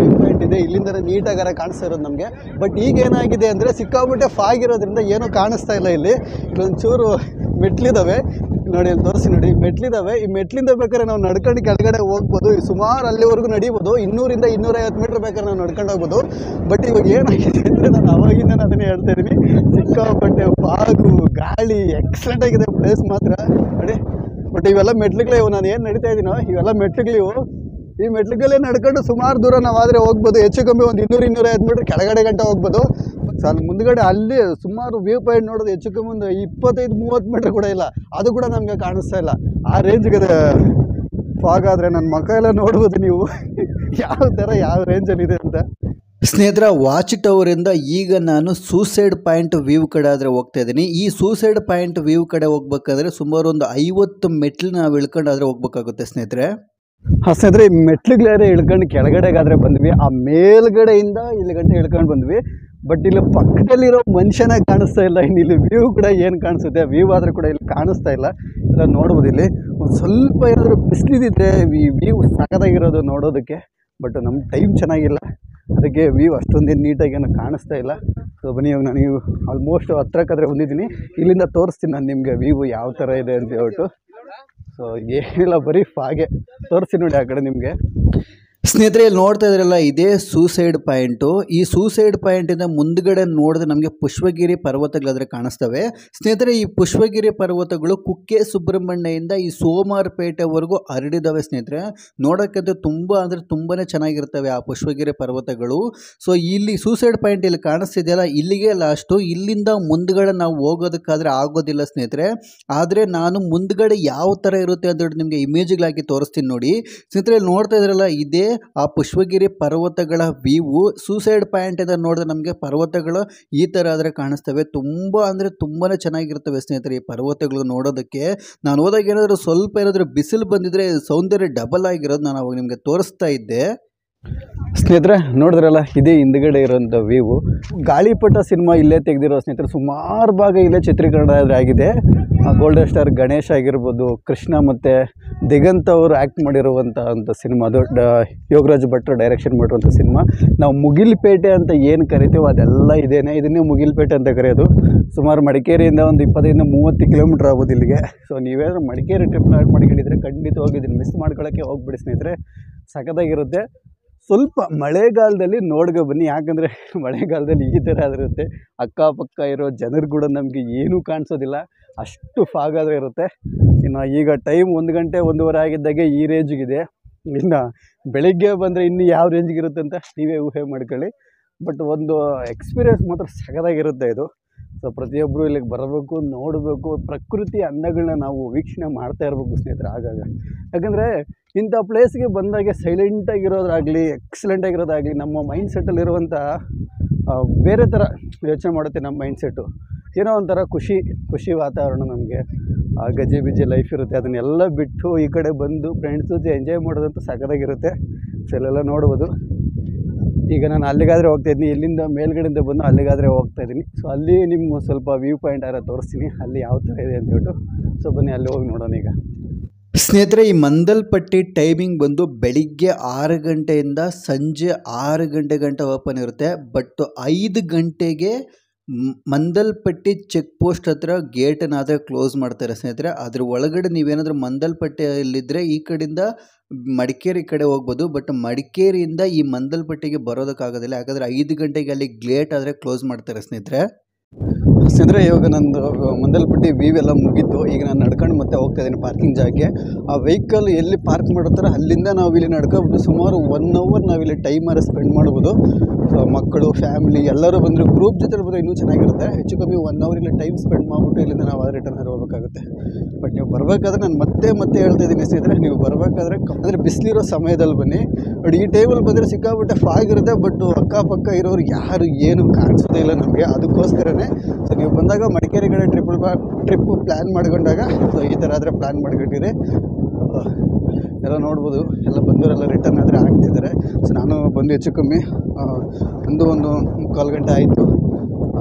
ಪಾಯಿಂಟ್ ಇದೆ ಇಲ್ಲಿಂದ ನೀಟಾಗಾರ ಕಾಣಿಸ್ತಾ ಇರೋದು ನಮಗೆ ಬಟ್ ಈಗ ಏನಾಗಿದೆ ಅಂದರೆ ಸಿಕ್ಕಾಪಟ್ಟೆ ಫಾಗ್ ಇರೋದ್ರಿಂದ ಏನೂ ಕಾಣಿಸ್ತಾ ಇಲ್ಲ ಇಲ್ಲಿ ಇಲ್ಲೊಂಚೂರು ಮೆಟ್ಲಿದ್ದಾವೆ ನೋಡಿ ಇಲ್ಲಿ ತೋರಿಸಿ ನೋಡಿ ಮೆಟ್ಲಿದ್ದಾವೆ ಈ ಮೆಟ್ಲಿಂದ ಬೇಕಾದ್ರೆ ನಾವು ನಡ್ಕೊಂಡು ಕೆಳಗಡೆ ಹೋಗ್ಬೋದು ಈ ಸುಮಾರು ಅಲ್ಲಿವರೆಗೂ ನಡಿಬೋದು ಇನ್ನೂರಿಂದ ಇನ್ನೂರೈವತ್ತು ಮೀಟ್ರ್ ಬೇಕಾದ್ರೆ ನಾವು ನಡ್ಕೊಂಡು ಹೋಗ್ಬೋದು ಬಟ್ ಇವಾಗ ಏನಾಗಿದೆ ಅಂದರೆ ನಾನು ಅವಾಗಿಂದ ನಾನು ಅದನ್ನೇ ಹೇಳ್ತಾ ಇದ್ದೀನಿ ಸಿಕ್ಕಾಪಟ್ಟೆ ಫಾಗು ಗಾಳಿ ಎಕ್ಸಲೆಂಟ್ ಆಗಿದೆ ಪ್ಲೇಸ್ ಮಾತ್ರ ನೋಡಿ ಬಟ್ ಇವೆಲ್ಲ ಮೆಟ್ಲುಗಳೇ ಇವು ನಾನು ಏನು ನಡೀತಾ ಇದ್ದೀನೋ ಇವೆಲ್ಲ ಮೆಟ್ಲುಗಳಿವು ಈ ಮೆಟ್ಲುಗಳೇ ನಡ್ಕೊಂಡು ಸುಮಾರು ದೂರ ನಾವಾದರೆ ಹೋಗ್ಬೋದು ಹೆಚ್ಚು ಕಮ್ಮಿ ಒಂದು ಇನ್ನೂರು ಇನ್ನೂರೈವತ್ತು ಮೀಟ್ರ್ ಕೆಳಗಡೆ ಗಂಟೆ ಹೋಗ್ಬೋದು ಸೊ ಅಲ್ಲಿ ಮುಂದ್ಗಡೆ ಅಲ್ಲಿ ಸುಮಾರು ವ್ಯೂ ಪಾಯಿಂಟ್ ನೋಡೋದು ಹೆಚ್ಚು ಕಮ್ಮಿ ಒಂದು ಇಪ್ಪತ್ತೈದು ಮೂವತ್ತು ಮೀಟ್ರ್ ಕೂಡ ಇಲ್ಲ ಅದು ಕೂಡ ನಮಗೆ ಕಾಣಿಸ್ತಾ ಇಲ್ಲ ಆ ರೇಂಜ್ಗೆ ಫಾಗ್ ಆದರೆ ನನ್ನ ಮಕ್ಕ ಎಲ್ಲ ನೋಡ್ಬೋದು ನೀವು ಯಾವ ಥರ ಯಾವ ರೇಂಜಲ್ಲಿದೆ ಅಂತ ಸ್ನೇಹಿತರ ವಾಚ್ ಟವರಿಂದ ಈಗ ನಾನು ಸೂಸೈಡ್ ಪಾಯಿಂಟ್ ವ್ಯೂ ಕಡೆ ಆದರೆ ಹೋಗ್ತಾ ಇದ್ದೀನಿ ಈ ಸೂಸೈಡ್ ಪಾಯಿಂಟ್ ವ್ಯೂ ಕಡೆ ಹೋಗ್ಬೇಕಾದ್ರೆ ಸುಮಾರು ಒಂದು ಐವತ್ತು ಮೆಟ್ಲು ನಾವು ಇಳ್ಕೊಂಡು ಆದರೆ ಹೋಗ್ಬೇಕಾಗುತ್ತೆ ಸ್ನೇಹಿತರೆ ಹಾಂ ಸ್ನೇಹಿತರೆ ಈ ಮೆಟ್ಲುಗಳೇ ಇಳ್ಕೊಂಡು ಕೆಳಗಡೆಗಾದ್ರೆ ಬಂದ್ವಿ ಆ ಮೇಲ್ಗಡೆಯಿಂದ ಇಲ್ಲಿ ಗಂಟೆ ಇಳ್ಕೊಂಡು ಬಂದ್ವಿ ಬಟ್ ಇಲ್ಲಿ ಪಕ್ಕದಲ್ಲಿರೋ ಮನುಷ್ಯನೇ ಕಾಣಿಸ್ತಾ ಇಲ್ಲ ಇನ್ನು ಇಲ್ಲಿ ವ್ಯೂ ಕೂಡ ಏನು ಕಾಣಿಸುತ್ತೆ ವ್ಯೂ ಆದರೂ ಕೂಡ ಇಲ್ಲಿ ಕಾಣಿಸ್ತಾ ಇಲ್ಲ ಇಲ್ಲ ನೋಡ್ಬೋದು ಇಲ್ಲಿ ಒಂದು ಸ್ವಲ್ಪ ಏನಾದರೂ ಬಿಸಿಲಿದ್ರೆ ಈ ವ್ಯೂ ಸಖತ್ತಾಗಿರೋದು ನೋಡೋದಕ್ಕೆ ಬಟ್ ನಮ್ಮ ಟೈಮ್ ಚೆನ್ನಾಗಿಲ್ಲ ಅದಕ್ಕೆ ವ್ಯೂ ಅಷ್ಟೊಂದೇನು ನೀಟಾಗಿ ಏನು ಕಾಣಿಸ್ತಾ ಇಲ್ಲ ಸೊ ಬನ್ನಿ ಇವಾಗ ನಾನು ಆಲ್ಮೋಸ್ಟ್ ಹತ್ರಕ್ಕಾದ್ರೆ ಬಂದಿದ್ದೀನಿ ಇಲ್ಲಿಂದ ತೋರಿಸ್ತೀನಿ ನಾನು ನಿಮಗೆ ವ್ಯೂ ಯಾವ ಥರ ಇದೆ ಅಂತ ಹೇಳ್ಬಿಟ್ಟು ಸೊ ಏನಿಲ್ಲ ಬರೀ ಫಾಗೆ ತೋರಿಸ್ತೀನಿ ನೋಡಿ ಆ ಕಡೆ ನಿಮಗೆ ಸ್ನೇಹಿತರೆ ಇಲ್ಲಿ ನೋಡ್ತಾ ಇದ್ರಲ್ಲ ಇದೇ ಸೂಸೈಡ್ ಪಾಯಿಂಟು ಈ ಸೂಸೈಡ್ ಪಾಯಿಂಟಿಂದ ಮುಂದ್ಗಡೆ ನೋಡಿದ್ರೆ ನಮಗೆ ಪುಷ್ಪಗಿರಿ ಪರ್ವತಗಳಾದ್ರೆ ಕಾಣಿಸ್ತವೆ ಸ್ನೇಹಿತರೆ ಈ ಪುಷ್ಪಗಿರಿ ಪರ್ವತಗಳು ಕುಕ್ಕೆ ಸುಬ್ರಹ್ಮಣ್ಯದಿಂದ ಈ ಸೋಮಾರ್ಪೇಟೆವರೆಗೂ ಹರಡಿದಾವೆ ಸ್ನೇಹಿತರೆ ನೋಡೋಕ್ಕಂತೂ ತುಂಬ ಅಂದರೆ ತುಂಬಾ ಚೆನ್ನಾಗಿರ್ತವೆ ಆ ಪುಷ್ಪಗಿರಿ ಪರ್ವತಗಳು ಸೊ ಇಲ್ಲಿ ಸೂಸೈಡ್ ಪಾಯಿಂಟ್ ಇಲ್ಲಿ ಕಾಣಿಸ್ತಿದೆಯಲ್ಲ ಇಲ್ಲಿಗೆ ಲಾಸ್ಟು ಇಲ್ಲಿಂದ ಮುಂದ್ಗಡೆ ನಾವು ಹೋಗೋದಕ್ಕಾದ್ರೆ ಆಗೋದಿಲ್ಲ ಸ್ನೇಹಿತರೆ ಆದರೆ ನಾನು ಮುಂದ್ಗಡೆ ಯಾವ ಥರ ಇರುತ್ತೆ ಅಂತ ಹೇಳಿ ನಿಮಗೆ ಇಮೇಜ್ಗಳಾಗಿ ತೋರಿಸ್ತೀನಿ ನೋಡಿ ಸ್ನೇಹಿತರೆ ಇಲ್ಲಿ ನೋಡ್ತಾ ಇದ್ರಲ್ಲ ಇದೇ ಆ ಪುಷ್ಪಗಿರಿ ಪರ್ವತಗಳ ವ್ಯೂ ಸೂಸೈಡ್ ಪಾಯಿಂಟ್ ಇಂದ ನೋಡಿದ್ರೆ ನಮಗೆ ಪರ್ವತಗಳು ಈ ಥರ ಆದರೆ ಕಾಣಿಸ್ತವೆ ತುಂಬ ಅಂದರೆ ತುಂಬಾ ಚೆನ್ನಾಗಿರ್ತವೆ ಸ್ನೇಹಿತರೆ ಈ ಪರ್ವತಗಳು ನೋಡೋದಕ್ಕೆ ನಾನು ಹೋದಾಗ ಏನಾದರೂ ಸ್ವಲ್ಪ ಏನಾದರೂ ಬಿಸಿಲು ಬಂದಿದ್ರೆ ಸೌಂದರ್ಯ ಡಬಲ್ ಆಗಿರೋದು ನಾನು ಅವಾಗ ನಿಮಗೆ ತೋರಿಸ್ತಾ ಇದ್ದೆ ಸ್ನೇಹಿತರೆ ನೋಡಿದ್ರಲ್ಲ ಇದೇ ಹಿಂದ್ಗಡೆ ಇರೋಂಥ ವ್ಯೂ ಗಾಳಿಪಟ ಸಿನಿಮಾ ಇಲ್ಲೇ ತೆಗೆದಿರೋ ಸ್ನೇಹಿತರೆ ಸುಮಾರು ಭಾಗ ಇಲ್ಲೇ ಚಿತ್ರೀಕರಣ ಆಗಿದೆ ಗೋಲ್ಡನ್ ಸ್ಟಾರ್ ಗಣೇಶ್ ಆಗಿರ್ಬೋದು ಕೃಷ್ಣ ಮತ್ತು ದಿಗಂತ್ ಅವರು ಆ್ಯಕ್ಟ್ ಮಾಡಿರುವಂಥ ಅಂತ ಸಿನಿಮಾ ಅದು ಡ ಯೋಗರಾಜ್ ಭಟ್ರು ಡೈರೆಕ್ಷನ್ ಮಾಡಿರುವಂಥ ಸಿನಿಮಾ ನಾವು ಮುಗಿಲ್ಪೇಟೆ ಅಂತ ಏನು ಕರಿತೀವೋ ಅದೆಲ್ಲ ಇದೇನೆ ಇದನ್ನೇ ಮುಗಿಲ್ಪೇಟೆ ಅಂತ ಕರೆಯೋದು ಸುಮಾರು ಮಡಿಕೇರಿಯಿಂದ ಒಂದು ಇಪ್ಪತ್ತೈದಿಂದ ಮೂವತ್ತು ಕಿಲೋಮೀಟ್ರ್ ಆಗ್ಬೋದು ಇಲ್ಲಿಗೆ ಸೊ ನೀವೇನಾದ್ರು ಮಡಿಕೇರಿ ಟ್ರಿಪ್ ಪ್ಲಾನ್ ಮಾಡ್ಕೊಂಡಿದ್ರೆ ಖಂಡಿತವಾಗಿ ಇದನ್ನು ಮಿಸ್ ಮಾಡ್ಕೊಳ್ಳೋಕ್ಕೆ ಹೋಗ್ಬಿಡಿ ಸ್ನೇಹಿತರೆ ಸಖತ್ತಾಗಿರುತ್ತೆ ಸ್ವಲ್ಪ ಮಳೆಗಾಲದಲ್ಲಿ ನೋಡ್ಕೊ ಬನ್ನಿ ಯಾಕಂದರೆ ಮಳೆಗಾಲದಲ್ಲಿ ಈ ಥರ ಆಗಿರುತ್ತೆ ಅಕ್ಕಪಕ್ಕ ಇರೋ ಜನರು ಕೂಡ ನಮಗೆ ಏನೂ ಕಾಣಿಸೋದಿಲ್ಲ ಅಷ್ಟು ಫಾಗ್ ಆದ್ರೆ ಇರುತ್ತೆ ಇನ್ನು ಈಗ ಟೈಮ್ ಒಂದು ಗಂಟೆ ಒಂದೂವರೆ ಆಗಿದ್ದಾಗೆ ಈ ರೇಂಜಿಗಿದೆ ಇನ್ನು ಬೆಳಿಗ್ಗೆ ಬಂದರೆ ಇನ್ನು ಯಾವ ರೇಂಜಿಗೆ ಇರುತ್ತೆ ಅಂತ ನೀವೇ ಊಹೆ ಮಾಡ್ಕೊಳ್ಳಿ ಬಟ್ ಒಂದು ಎಕ್ಸ್ಪೀರಿಯೆನ್ಸ್ ಮಾತ್ರ ಸಖತ್ತಾಗಿರುತ್ತೆ ಇದು ಸೊ ಪ್ರತಿಯೊಬ್ಬರು ಇಲ್ಲಿಗೆ ಬರಬೇಕು ನೋಡಬೇಕು ಪ್ರಕೃತಿ ಅಂದಗಳನ್ನ ನಾವು ವೀಕ್ಷಣೆ ಮಾಡ್ತಾ ಇರಬೇಕು ಸ್ನೇಹಿತರೆ ಆಗಾಗ ಯಾಕಂದರೆ ಇಂಥ ಪ್ಲೇಸ್ಗೆ ಬಂದಾಗೆ ಸೈಲೆಂಟಾಗಿರೋದಾಗಲಿ ಎಕ್ಸಲೆಂಟಾಗಿರೋದಾಗಲಿ ನಮ್ಮ ಮೈಂಡ್ ಸೆಟ್ಟಲ್ಲಿರುವಂಥ ಬೇರೆ ಥರ ಯೋಚನೆ ಮಾಡುತ್ತೆ ನಮ್ಮ ಮೈಂಡ್ ಸೆಟ್ಟು ಏನೋ ಒಂಥರ ಖುಷಿ ಖುಷಿ ವಾತಾವರಣ ನಮಗೆ ಗಜೆ ಬಿಜೆ ಲೈಫ್ ಇರುತ್ತೆ ಅದನ್ನೆಲ್ಲ ಬಿಟ್ಟು ಈ ಕಡೆ ಬಂದು ಫ್ರೆಂಡ್ಸ್ ಜೊತೆ ಎಂಜಾಯ್ ಮಾಡೋದಂತೂ ಸಖತ್ತಾಗಿರುತ್ತೆ ಸೊ ಇಲ್ಲೆಲ್ಲ ನೋಡ್ಬೋದು ಈಗ ನಾನು ಅಲ್ಲಿಗಾದರೆ ಹೋಗ್ತಾ ಇದ್ದೀನಿ ಇಲ್ಲಿಂದ ಮೇಲ್ಗಡೆಯಿಂದ ಬಂದು ಅಲ್ಲಿಗಾದರೆ ಹೋಗ್ತಾ ಇದ್ದೀನಿ ಸೊ ಅಲ್ಲಿ ನಿಮ್ಮ ಸ್ವಲ್ಪ ವ್ಯೂ ಪಾಯಿಂಟ್ ಯಾರ ತೋರಿಸ್ತೀನಿ ಅಲ್ಲಿ ಯಾವ ಥರ ಇದೆ ಅಂತ ಹೇಳ್ಬಿಟ್ಟು ಸೊ ಬನ್ನಿ ಅಲ್ಲಿ ಹೋಗಿ ನೋಡೋಣ ಈಗ ಸ್ನೇಹಿತರೆ ಈ ಮಂದಲ್ಪಟ್ಟಿ ಟೈಮಿಂಗ್ ಬಂದು ಬೆಳಿಗ್ಗೆ ಆರು ಗಂಟೆಯಿಂದ ಸಂಜೆ ಆರು ಗಂಟೆ ಗಂಟೆ ಓಪನ್ ಇರುತ್ತೆ ಬಟ್ ಐದು ಗಂಟೆಗೆ ಮ್- ಮಂದಲ್ಪಟ್ಟಿ ಚೆಕ್ ಪೋಸ್ಟ್ ಹತ್ರ ಗೇಟನ್ನಾದರೆ ಕ್ಲೋಸ್ ಮಾಡ್ತಾರೆ ಸ್ನೇಹಿತರೆ ಅದ್ರ ಒಳಗಡೆ ನೀವೇನಾದರೂ ಮಂದಲ್ಪಟ್ಟಿಯಲ್ಲಿದ್ದರೆ ಈ ಕಡೆಯಿಂದ ಮಡಿಕೇರಿ ಕಡೆ ಹೋಗ್ಬೋದು ಬಟ್ ಮಡಿಕೇರಿಯಿಂದ ಈ ಮಂದಲ್ಪಟ್ಟಿಗೆ ಬರೋದಕ್ಕಾಗೋದಿಲ್ಲ ಯಾಕಂದರೆ ಐದು ಗಂಟೆಗೆ ಅಲ್ಲಿ ಗ್ಲೇಟ್ ಆದರೆ ಕ್ಲೋಸ್ ಮಾಡ್ತಾರೆ ಸ್ನೇಹಿತರೆ ಅಂದರೆ ಇವಾಗ ನಂದು ಮಂದಲ್ಪಟ್ಟಿ ವ್ಯೂ ಎಲ್ಲ ಮುಗೀತು ಈಗ ನಾನು ನಡ್ಕೊಂಡು ಮತ್ತೆ ಹೋಗ್ತಾ ಇದ್ದೀನಿ ಪಾರ್ಕಿಂಗ್ ಜಾಗಕ್ಕೆ ಆ ವೆಹಿಕಲ್ ಎಲ್ಲಿ ಪಾರ್ಕ್ ಮಾಡಿರ್ತಾರೆ ಅಲ್ಲಿಂದ ನಾವು ಇಲ್ಲಿ ನಡ್ಕೊಬಿಟ್ಟು ಸುಮಾರು ಒನ್ ಅವರ್ ನಾವಿಲ್ಲಿ ಟೈಮರ ಸ್ಪೆಂಡ್ ಮಾಡ್ಬೋದು ಸೊ ಮಕ್ಕಳು ಫ್ಯಾಮಿಲಿ ಎಲ್ಲರೂ ಬಂದರು ಗ್ರೂಪ್ ಜೊತೆ ಬಂದರೆ ಇನ್ನೂ ಚೆನ್ನಾಗಿರುತ್ತೆ ಹೆಚ್ಚು ಕಮ್ಮಿ ಒನ್ ಅವರ್ ಇಲ್ಲಿ ಟೈಮ್ ಸ್ಪೆಂಡ್ ಮಾಡಿಬಿಟ್ಟು ಇಲ್ಲಿಂದ ನಾವು ರಿಟರ್ನ್ ಹೋಗಬೇಕಾಗುತ್ತೆ ಬಟ್ ನೀವು ಬರಬೇಕಾದ್ರೆ ನಾನು ಮತ್ತೆ ಮತ್ತೆ ಹೇಳ್ತಾ ಇದ್ದೀನಿ ಸ್ನೇಹಿತರೆ ನೀವು ಬರಬೇಕಾದ್ರೆ ಅಂದರೆ ಬಿಸಿಲಿರೋ ಸಮಯದಲ್ಲಿ ಬನ್ನಿ ಬಟ್ ಈ ಟೈಮಲ್ಲಿ ಬಂದರೆ ಸಿಕ್ಕಾಬಿಟ್ಟೆ ಫಾಗ್ ಇರುತ್ತೆ ಬಟ್ ಅಕ್ಕಪಕ್ಕ ಇರೋರು ಯಾರು ಏನು ಕಾಣಿಸೋದೇ ಇಲ್ಲ ನಮಗೆ ಅದಕ್ಕೋಸ್ಕರನೇ ಸೊ ನೀವು ಬಂದಾಗ ಮಡಿಕೇರಿ ಕಡೆ ಟ್ರಿಪಲ್ ಟ್ರಿಪ್ ಪ್ಲ್ಯಾನ್ ಮಾಡ್ಕೊಂಡಾಗ ಸೊ ಈ ಥರ ಆದರೆ ಪ್ಲ್ಯಾನ್ ಮಾಡ್ಕೊಂಡಿರಿ ಆ, ಎಲ್ಲ ನೋಡ್ಬೋದು ಎಲ್ಲ ಬಂದವರೆಲ್ಲ ರಿಟರ್ನ್ ಆದರೆ ಆಗ್ತಿದ್ದಾರೆ ಸೊ ನಾನು ಬಂದು ಹೆಚ್ಚು ಕಮ್ಮಿ ಆ, ಒಂದು ಒಂದು ಮುಕ್ಕಾಲು ಗಂಟೆ ಆಯಿತು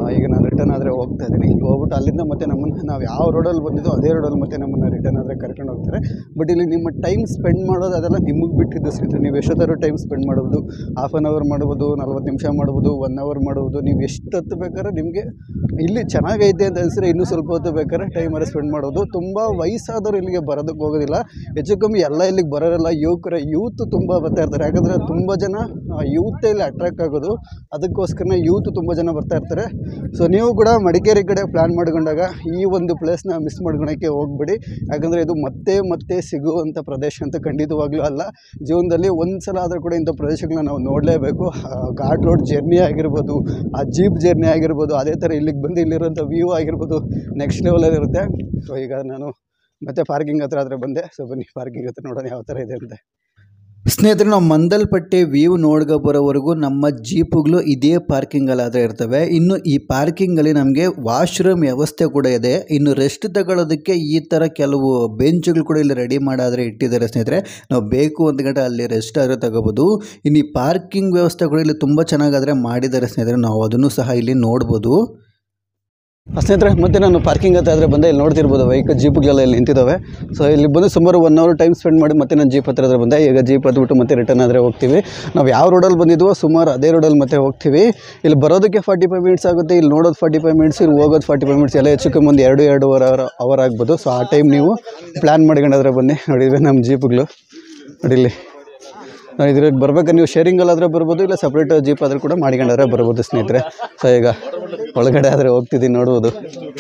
ಈಗ ನಾನು ರಿಟರ್ನ್ ಆದರೆ ಹೋಗ್ತಾ ಇದ್ದೀನಿ ಈಗ ಹೋಗ್ಬಿಟ್ಟು ಅಲ್ಲಿಂದ ಮತ್ತೆ ನಮ್ಮನ್ನು ನಾವು ಯಾವ ರೋಡಲ್ಲಿ ಬಂದಿದ್ದೋ ಅದೇ ರೋಡಲ್ಲಿ ಮತ್ತೆ ನಮ್ಮನ್ನು ರಿಟರ್ನ್ ಆದರೆ ಕರ್ಕೊಂಡು ಹೋಗ್ತಾರೆ ಬಟ್ ಇಲ್ಲಿ ನಿಮ್ಮ ಟೈಮ್ ಸ್ಪೆಂಡ್ ಮಾಡೋದು ಅದೆಲ್ಲ ನಿಮಗೆ ಬಿಟ್ಟಿದ್ದು ಸ್ನೇಹಿತರೆ ನೀವು ಎಷ್ಟೊತ್ತಾದ್ರೂ ಟೈಮ್ ಸ್ಪೆಂಡ್ ಮಾಡ್ಬೋದು ಹಾಫ್ ಆನ್ ಅವರ್ ಮಾಡ್ಬೋದು ನಲ್ವತ್ತು ನಿಮಿಷ ಮಾಡ್ಬೋದು ಒನ್ ಅವರ್ ಮಾಡ್ಬೋದು ನೀವು ಎಷ್ಟು ಹೊತ್ತು ಬೇಕಾದ್ರೆ ನಿಮಗೆ ಇಲ್ಲಿ ಚೆನ್ನಾಗೈತೆ ಅಂತ ಅನಿಸಿದ್ರೆ ಇನ್ನೂ ಸ್ವಲ್ಪ ಹೊತ್ತು ಬೇಕಾದ್ರೆ ಟೈಮಲ್ಲಿ ಸ್ಪೆಂಡ್ ಮಾಡೋದು ತುಂಬ ವಯಸ್ಸಾದವರು ಇಲ್ಲಿಗೆ ಬರೋದಕ್ಕೆ ಹೋಗೋದಿಲ್ಲ ಹೆಚ್ಚು ಕಮ್ಮಿ ಎಲ್ಲ ಇಲ್ಲಿಗೆ ಬರೋರೆಲ್ಲ ಯುವಕರ ಯೂತ್ ತುಂಬ ಬರ್ತಾ ಇರ್ತಾರೆ ಯಾಕಂದರೆ ತುಂಬ ಜನ ಯೂತ್ ಇಲ್ಲಿ ಅಟ್ರಾಕ್ಟ್ ಆಗೋದು ಅದಕ್ಕೋಸ್ಕರನೇ ಯೂತ್ ತುಂಬ ಜನ ಬರ್ತಾ ಇರ್ತಾರೆ ಸೊ ನೀವು ಕೂಡ ಮಡಿಕೇರಿ ಕಡೆ ಪ್ಲ್ಯಾನ್ ಮಾಡ್ಕೊಂಡಾಗ ಈ ಒಂದು ಪ್ಲೇಸ್ನ ಮಿಸ್ ಮಾಡ್ಕೊಳಕ್ಕೆ ಹೋಗ್ಬೇಡಿ ಯಾಕಂದರೆ ಇದು ಮತ್ತೆ ಮತ್ತೆ ಸಿಗುವಂಥ ಪ್ರದೇಶ ಅಂತ ಖಂಡಿತವಾಗ್ಲೂ ಅಲ್ಲ ಜೀವನದಲ್ಲಿ ಒಂದು ಸಲ ಆದರೂ ಕೂಡ ಇಂಥ ಪ್ರದೇಶಗಳನ್ನ ನಾವು ನೋಡಲೇಬೇಕು ಘಾಟ್ ರೋಡ್ ಜರ್ನಿ ಆಗಿರ್ಬೋದು ಆ ಜೀಪ್ ಜರ್ನಿ ಆಗಿರ್ಬೋದು ಅದೇ ಥರ ಇಲ್ಲಿಗೆ ಬಂದು ಇಲ್ಲಿರೋಂಥ ವ್ಯೂ ಆಗಿರ್ಬೋದು ನೆಕ್ಸ್ಟ್ ಲೆವೆಲಲ್ಲಿ ಇರುತ್ತೆ ಸೊ ಈಗ ನಾನು ಮತ್ತೆ ಪಾರ್ಕಿಂಗ್ ಹತ್ರ ಆದರೆ ಬಂದೆ ಸೊ ಬನ್ನಿ ಪಾರ್ಕಿಂಗ್ ಹತ್ರ ನೋಡೋಣ ಯಾವ ಥರ ಇದೆ ಅಂತ ಸ್ನೇಹಿತರೆ ನಾವು ಮಂದಲ್ಪಟ್ಟೆ ವ್ಯೂ ನೋಡ್ಕೊ ಬರೋವರೆಗೂ ನಮ್ಮ ಜೀಪುಗಳು ಇದೇ ಪಾರ್ಕಿಂಗಲ್ಲಾದರೆ ಇರ್ತವೆ ಇನ್ನು ಈ ಪಾರ್ಕಿಂಗಲ್ಲಿ ನಮಗೆ ವಾಶ್ರೂಮ್ ವ್ಯವಸ್ಥೆ ಕೂಡ ಇದೆ ಇನ್ನು ರೆಸ್ಟ್ ತಗೊಳ್ಳೋದಕ್ಕೆ ಈ ಥರ ಕೆಲವು ಬೆಂಚ್ಗಳು ಕೂಡ ಇಲ್ಲಿ ರೆಡಿ ಮಾಡಾದರೆ ಇಟ್ಟಿದ್ದಾರೆ ಸ್ನೇಹಿತರೆ ನಾವು ಬೇಕು ಅಂತ ಗಂಟೆ ಅಲ್ಲಿ ರೆಸ್ಟ್ ಆದರೆ ತಗೋಬೋದು ಇನ್ನು ಈ ಪಾರ್ಕಿಂಗ್ ವ್ಯವಸ್ಥೆ ಕೂಡ ಇಲ್ಲಿ ತುಂಬ ಚೆನ್ನಾಗಾದರೆ ಮಾಡಿದ್ದಾರೆ ಸ್ನೇಹಿತರೆ ನಾವು ಅದನ್ನು ಸಹ ಇಲ್ಲಿ ನೋಡ್ಬೋದು ಸ್ನೇಹಿತರೆ ಮತ್ತೆ ನಾನು ಪಾರ್ಕಿಂಗ್ ಹತ್ರ ಆದರೆ ಬಂದೆ ಇಲ್ಲಿ ನೋಡ್ತಿರ್ಬೋದು ವೆಹಿಕಲ್ ಜೀಪ್ಗಳೆಲ್ಲ ಇಲ್ಲಿ ನಿಂತಿದ್ದಾವೆ ಸೊ ಇಲ್ಲಿ ಬಂದು ಸುಮಾರು ಒನ್ ಅವರ್ ಟೈಮ್ ಸ್ಪೆಂಡ್ ಮಾಡಿ ಮತ್ತೆ ನಾನು ಜೀಪ್ ಹತ್ರ ಹತ್ರ ಬಂದೆ ಈಗ ಜೀಪ್ ಹತ್ಬಿಟ್ಟು ಮತ್ತೆ ರಿಟರ್ನ್ ಆದರೆ ಹೋಗ್ತೀವಿ ನಾವು ಯಾವ ರೋಡಲ್ಲಿ ಬಂದಿದ್ವೋ ಸುಮಾರು ಅದೇ ರೋಡಲ್ಲಿ ಮತ್ತೆ ಹೋಗ್ತೀವಿ ಇಲ್ಲಿ ಬರೋದಕ್ಕೆ ಫಾರ್ಟಿ ಫೈವ್ ಮಿನಿಟ್ಸ್ ಆಗುತ್ತೆ ಇಲ್ಲಿ ನೋಡೋದು ಫಾರ್ಟಿ ಫೈವ್ ಮಿನಿಟ್ಸ್ ಇಲ್ಲಿ ಹೋಗೋದು ಫಾರ್ಟಿ ಫೈವ್ ಮಿನಿಟ್ಸ್ ಎಲ್ಲ ಹೆಚ್ಚು ಕಮ್ಮಿ ಒಂದು ಎರಡು ಎರಡೂವರೆ ಅವರ್ ಅವರ್ ಆಗ್ಬೋದು ಸೊ ಆ ಟೈಮ್ ನೀವು ಪ್ಲ್ಯಾನ್ ಮಾಡ್ಕೊಂಡಾದ್ರೆ ಬನ್ನಿ ನೋಡಿದ್ವಿ ನಮ್ಮ ಜೀಪ್ಗಳು ನೋಡಿ ಇಲ್ಲಿ ಇದ್ರಿಗೆ ಬರ್ಬೇಕಾದ್ರೆ ನೀವು ಶೇರಿಂಗಲ್ಲಾದರೆ ಬರ್ಬೋದು ಇಲ್ಲ ಸಪ್ರೇಟ್ ಜೀಪ್ ಆದರೂ ಕೂಡ ಮಾಡ್ಕೊಂಡಾದ್ರೆ ಬರ್ಬೋದು ಸ್ನೇಹಿತರೆ ಸೊ ಈಗ ಒಳಗಡೆ ಆದರೆ ಹೋಗ್ತಿದ್ದೀನಿ ನೋಡ್ಬೋದು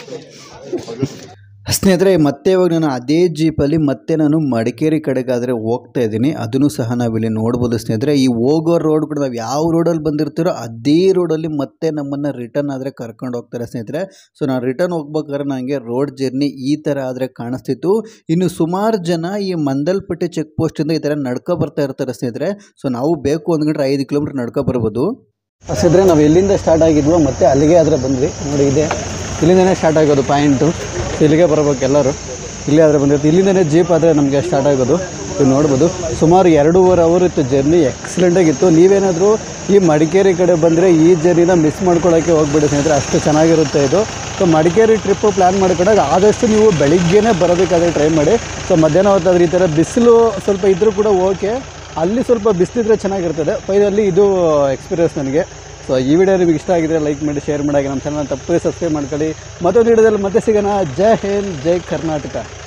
ಸ್ನೇಹಿತರೆ ಮತ್ತೆ ಇವಾಗ ನಾನು ಅದೇ ಜೀಪಲ್ಲಿ ಮತ್ತೆ ನಾನು ಮಡಿಕೇರಿ ಕಡೆಗಾದರೆ ಹೋಗ್ತಾ ಇದ್ದೀನಿ ಅದನ್ನು ಸಹ ನಾವಿಲ್ಲಿ ನೋಡ್ಬೋದು ಸ್ನೇಹಿತರೆ ಈ ಹೋಗೋ ರೋಡ್ ಕೂಡ ನಾವು ಯಾವ ರೋಡಲ್ಲಿ ಬಂದಿರ್ತೀರೋ ಅದೇ ರೋಡಲ್ಲಿ ಮತ್ತೆ ನಮ್ಮನ್ನು ರಿಟರ್ನ್ ಆದರೆ ಕರ್ಕೊಂಡು ಹೋಗ್ತಾರೆ ಸ್ನೇಹಿತರೆ ಸೊ ನಾನು ರಿಟರ್ನ್ ಹೋಗ್ಬೇಕಾದ್ರೆ ನನಗೆ ರೋಡ್ ಜರ್ನಿ ಈ ಥರ ಆದರೆ ಕಾಣಿಸ್ತಿತ್ತು ಇನ್ನು ಸುಮಾರು ಜನ ಈ ಮಂದಲ್ಪಟ್ಟೆ ಚೆಕ್ ಪೋಸ್ಟಿಂದ ಈ ಥರ ನಡ್ಕೊ ಬರ್ತಾ ಇರ್ತಾರೆ ಸ್ನೇಹಿತರೆ ಸೊ ನಾವು ಬೇಕು ಅಂದ್ಕೊಂಡ್ರೆ ಐದು ಕಿಲೋಮೀಟ್ರ್ ನಡ್ಕೊ ಬರ್ಬೋದು ಹಸಿದ್ರೆ ನಾವು ಎಲ್ಲಿಂದ ಸ್ಟಾರ್ಟ್ ಆಗಿದ್ವೋ ಮತ್ತೆ ಅಲ್ಲಿಗೆ ಆದರೆ ಬಂದ್ವಿ ನೋಡಿ ಇದೆ ಇಲ್ಲಿಂದನೇ ಸ್ಟಾರ್ಟ್ ಆಗೋದು ಪಾಯಿಂಟು ಇಲ್ಲಿಗೆ ಬರ್ಬೇಕು ಎಲ್ಲರೂ ಇಲ್ಲೇ ಆದರೆ ಬಂದಿರುತ್ತೆ ಇಲ್ಲಿಂದನೇ ಜೀಪ್ ಆದರೆ ನಮಗೆ ಸ್ಟಾರ್ಟ್ ಆಗೋದು ನೀವು ನೋಡ್ಬೋದು ಸುಮಾರು ಎರಡೂವರೆ ಅವರ್ ಇತ್ತು ಜರ್ನಿ ಎಕ್ಸಲೆಂಟಾಗಿತ್ತು ನೀವೇನಾದರೂ ಈ ಮಡಿಕೇರಿ ಕಡೆ ಬಂದರೆ ಈ ಜರ್ನಿನ ಮಿಸ್ ಮಾಡ್ಕೊಳ್ಳೋಕ್ಕೆ ಹೋಗ್ಬಿಡಿ ಸ್ನೇಹಿತರೆ ಅಷ್ಟು ಚೆನ್ನಾಗಿರುತ್ತೆ ಇದು ಸೊ ಮಡಿಕೇರಿ ಟ್ರಿಪ್ಪು ಪ್ಲ್ಯಾನ್ ಮಾಡ್ಕೊಂಡಾಗ ಆದಷ್ಟು ನೀವು ಬೆಳಿಗ್ಗೆನೇ ಬರೋದಕ್ಕಾದ್ರೆ ಟ್ರೈ ಮಾಡಿ ಸೊ ಮಧ್ಯಾಹ್ನ ಹೊತ್ತಾದ್ರೆ ಈ ಥರ ಬಿಸಿಲು ಸ್ವಲ್ಪ ಇದ್ದರೂ ಕೂಡ ಓಕೆ ಅಲ್ಲಿ ಸ್ವಲ್ಪ ಬಿಸಿಲಿದ್ರೆ ಚೆನ್ನಾಗಿರ್ತದೆ ಫೈನಲಿ ಇದು ಎಕ್ಸ್ಪೀರಿಯನ್ಸ್ ನನಗೆ ಸೊ ಈ ವಿಡಿಯೋ ನಿಮಗೆ ಇಷ್ಟ ಆಗಿದ್ರೆ ಲೈಕ್ ಮಾಡಿ ಶೇರ್ ಮಾಡಿ ನಮ್ಮ ಚಾನಲ್ ತಪ್ಪದೆ ಸಬ್ಸ್ಕ್ರೈಬ್ ಮಾಡ್ಕೊಳ್ಳಿ ಮತ್ತೊಂದು ವಿಡಿಯೋದಲ್ಲಿ ಮತ್ತೆ ಸಿಗೋಣ ಜೈ ಹಿಂದ್ ಜೈ ಕರ್ನಾಟಕ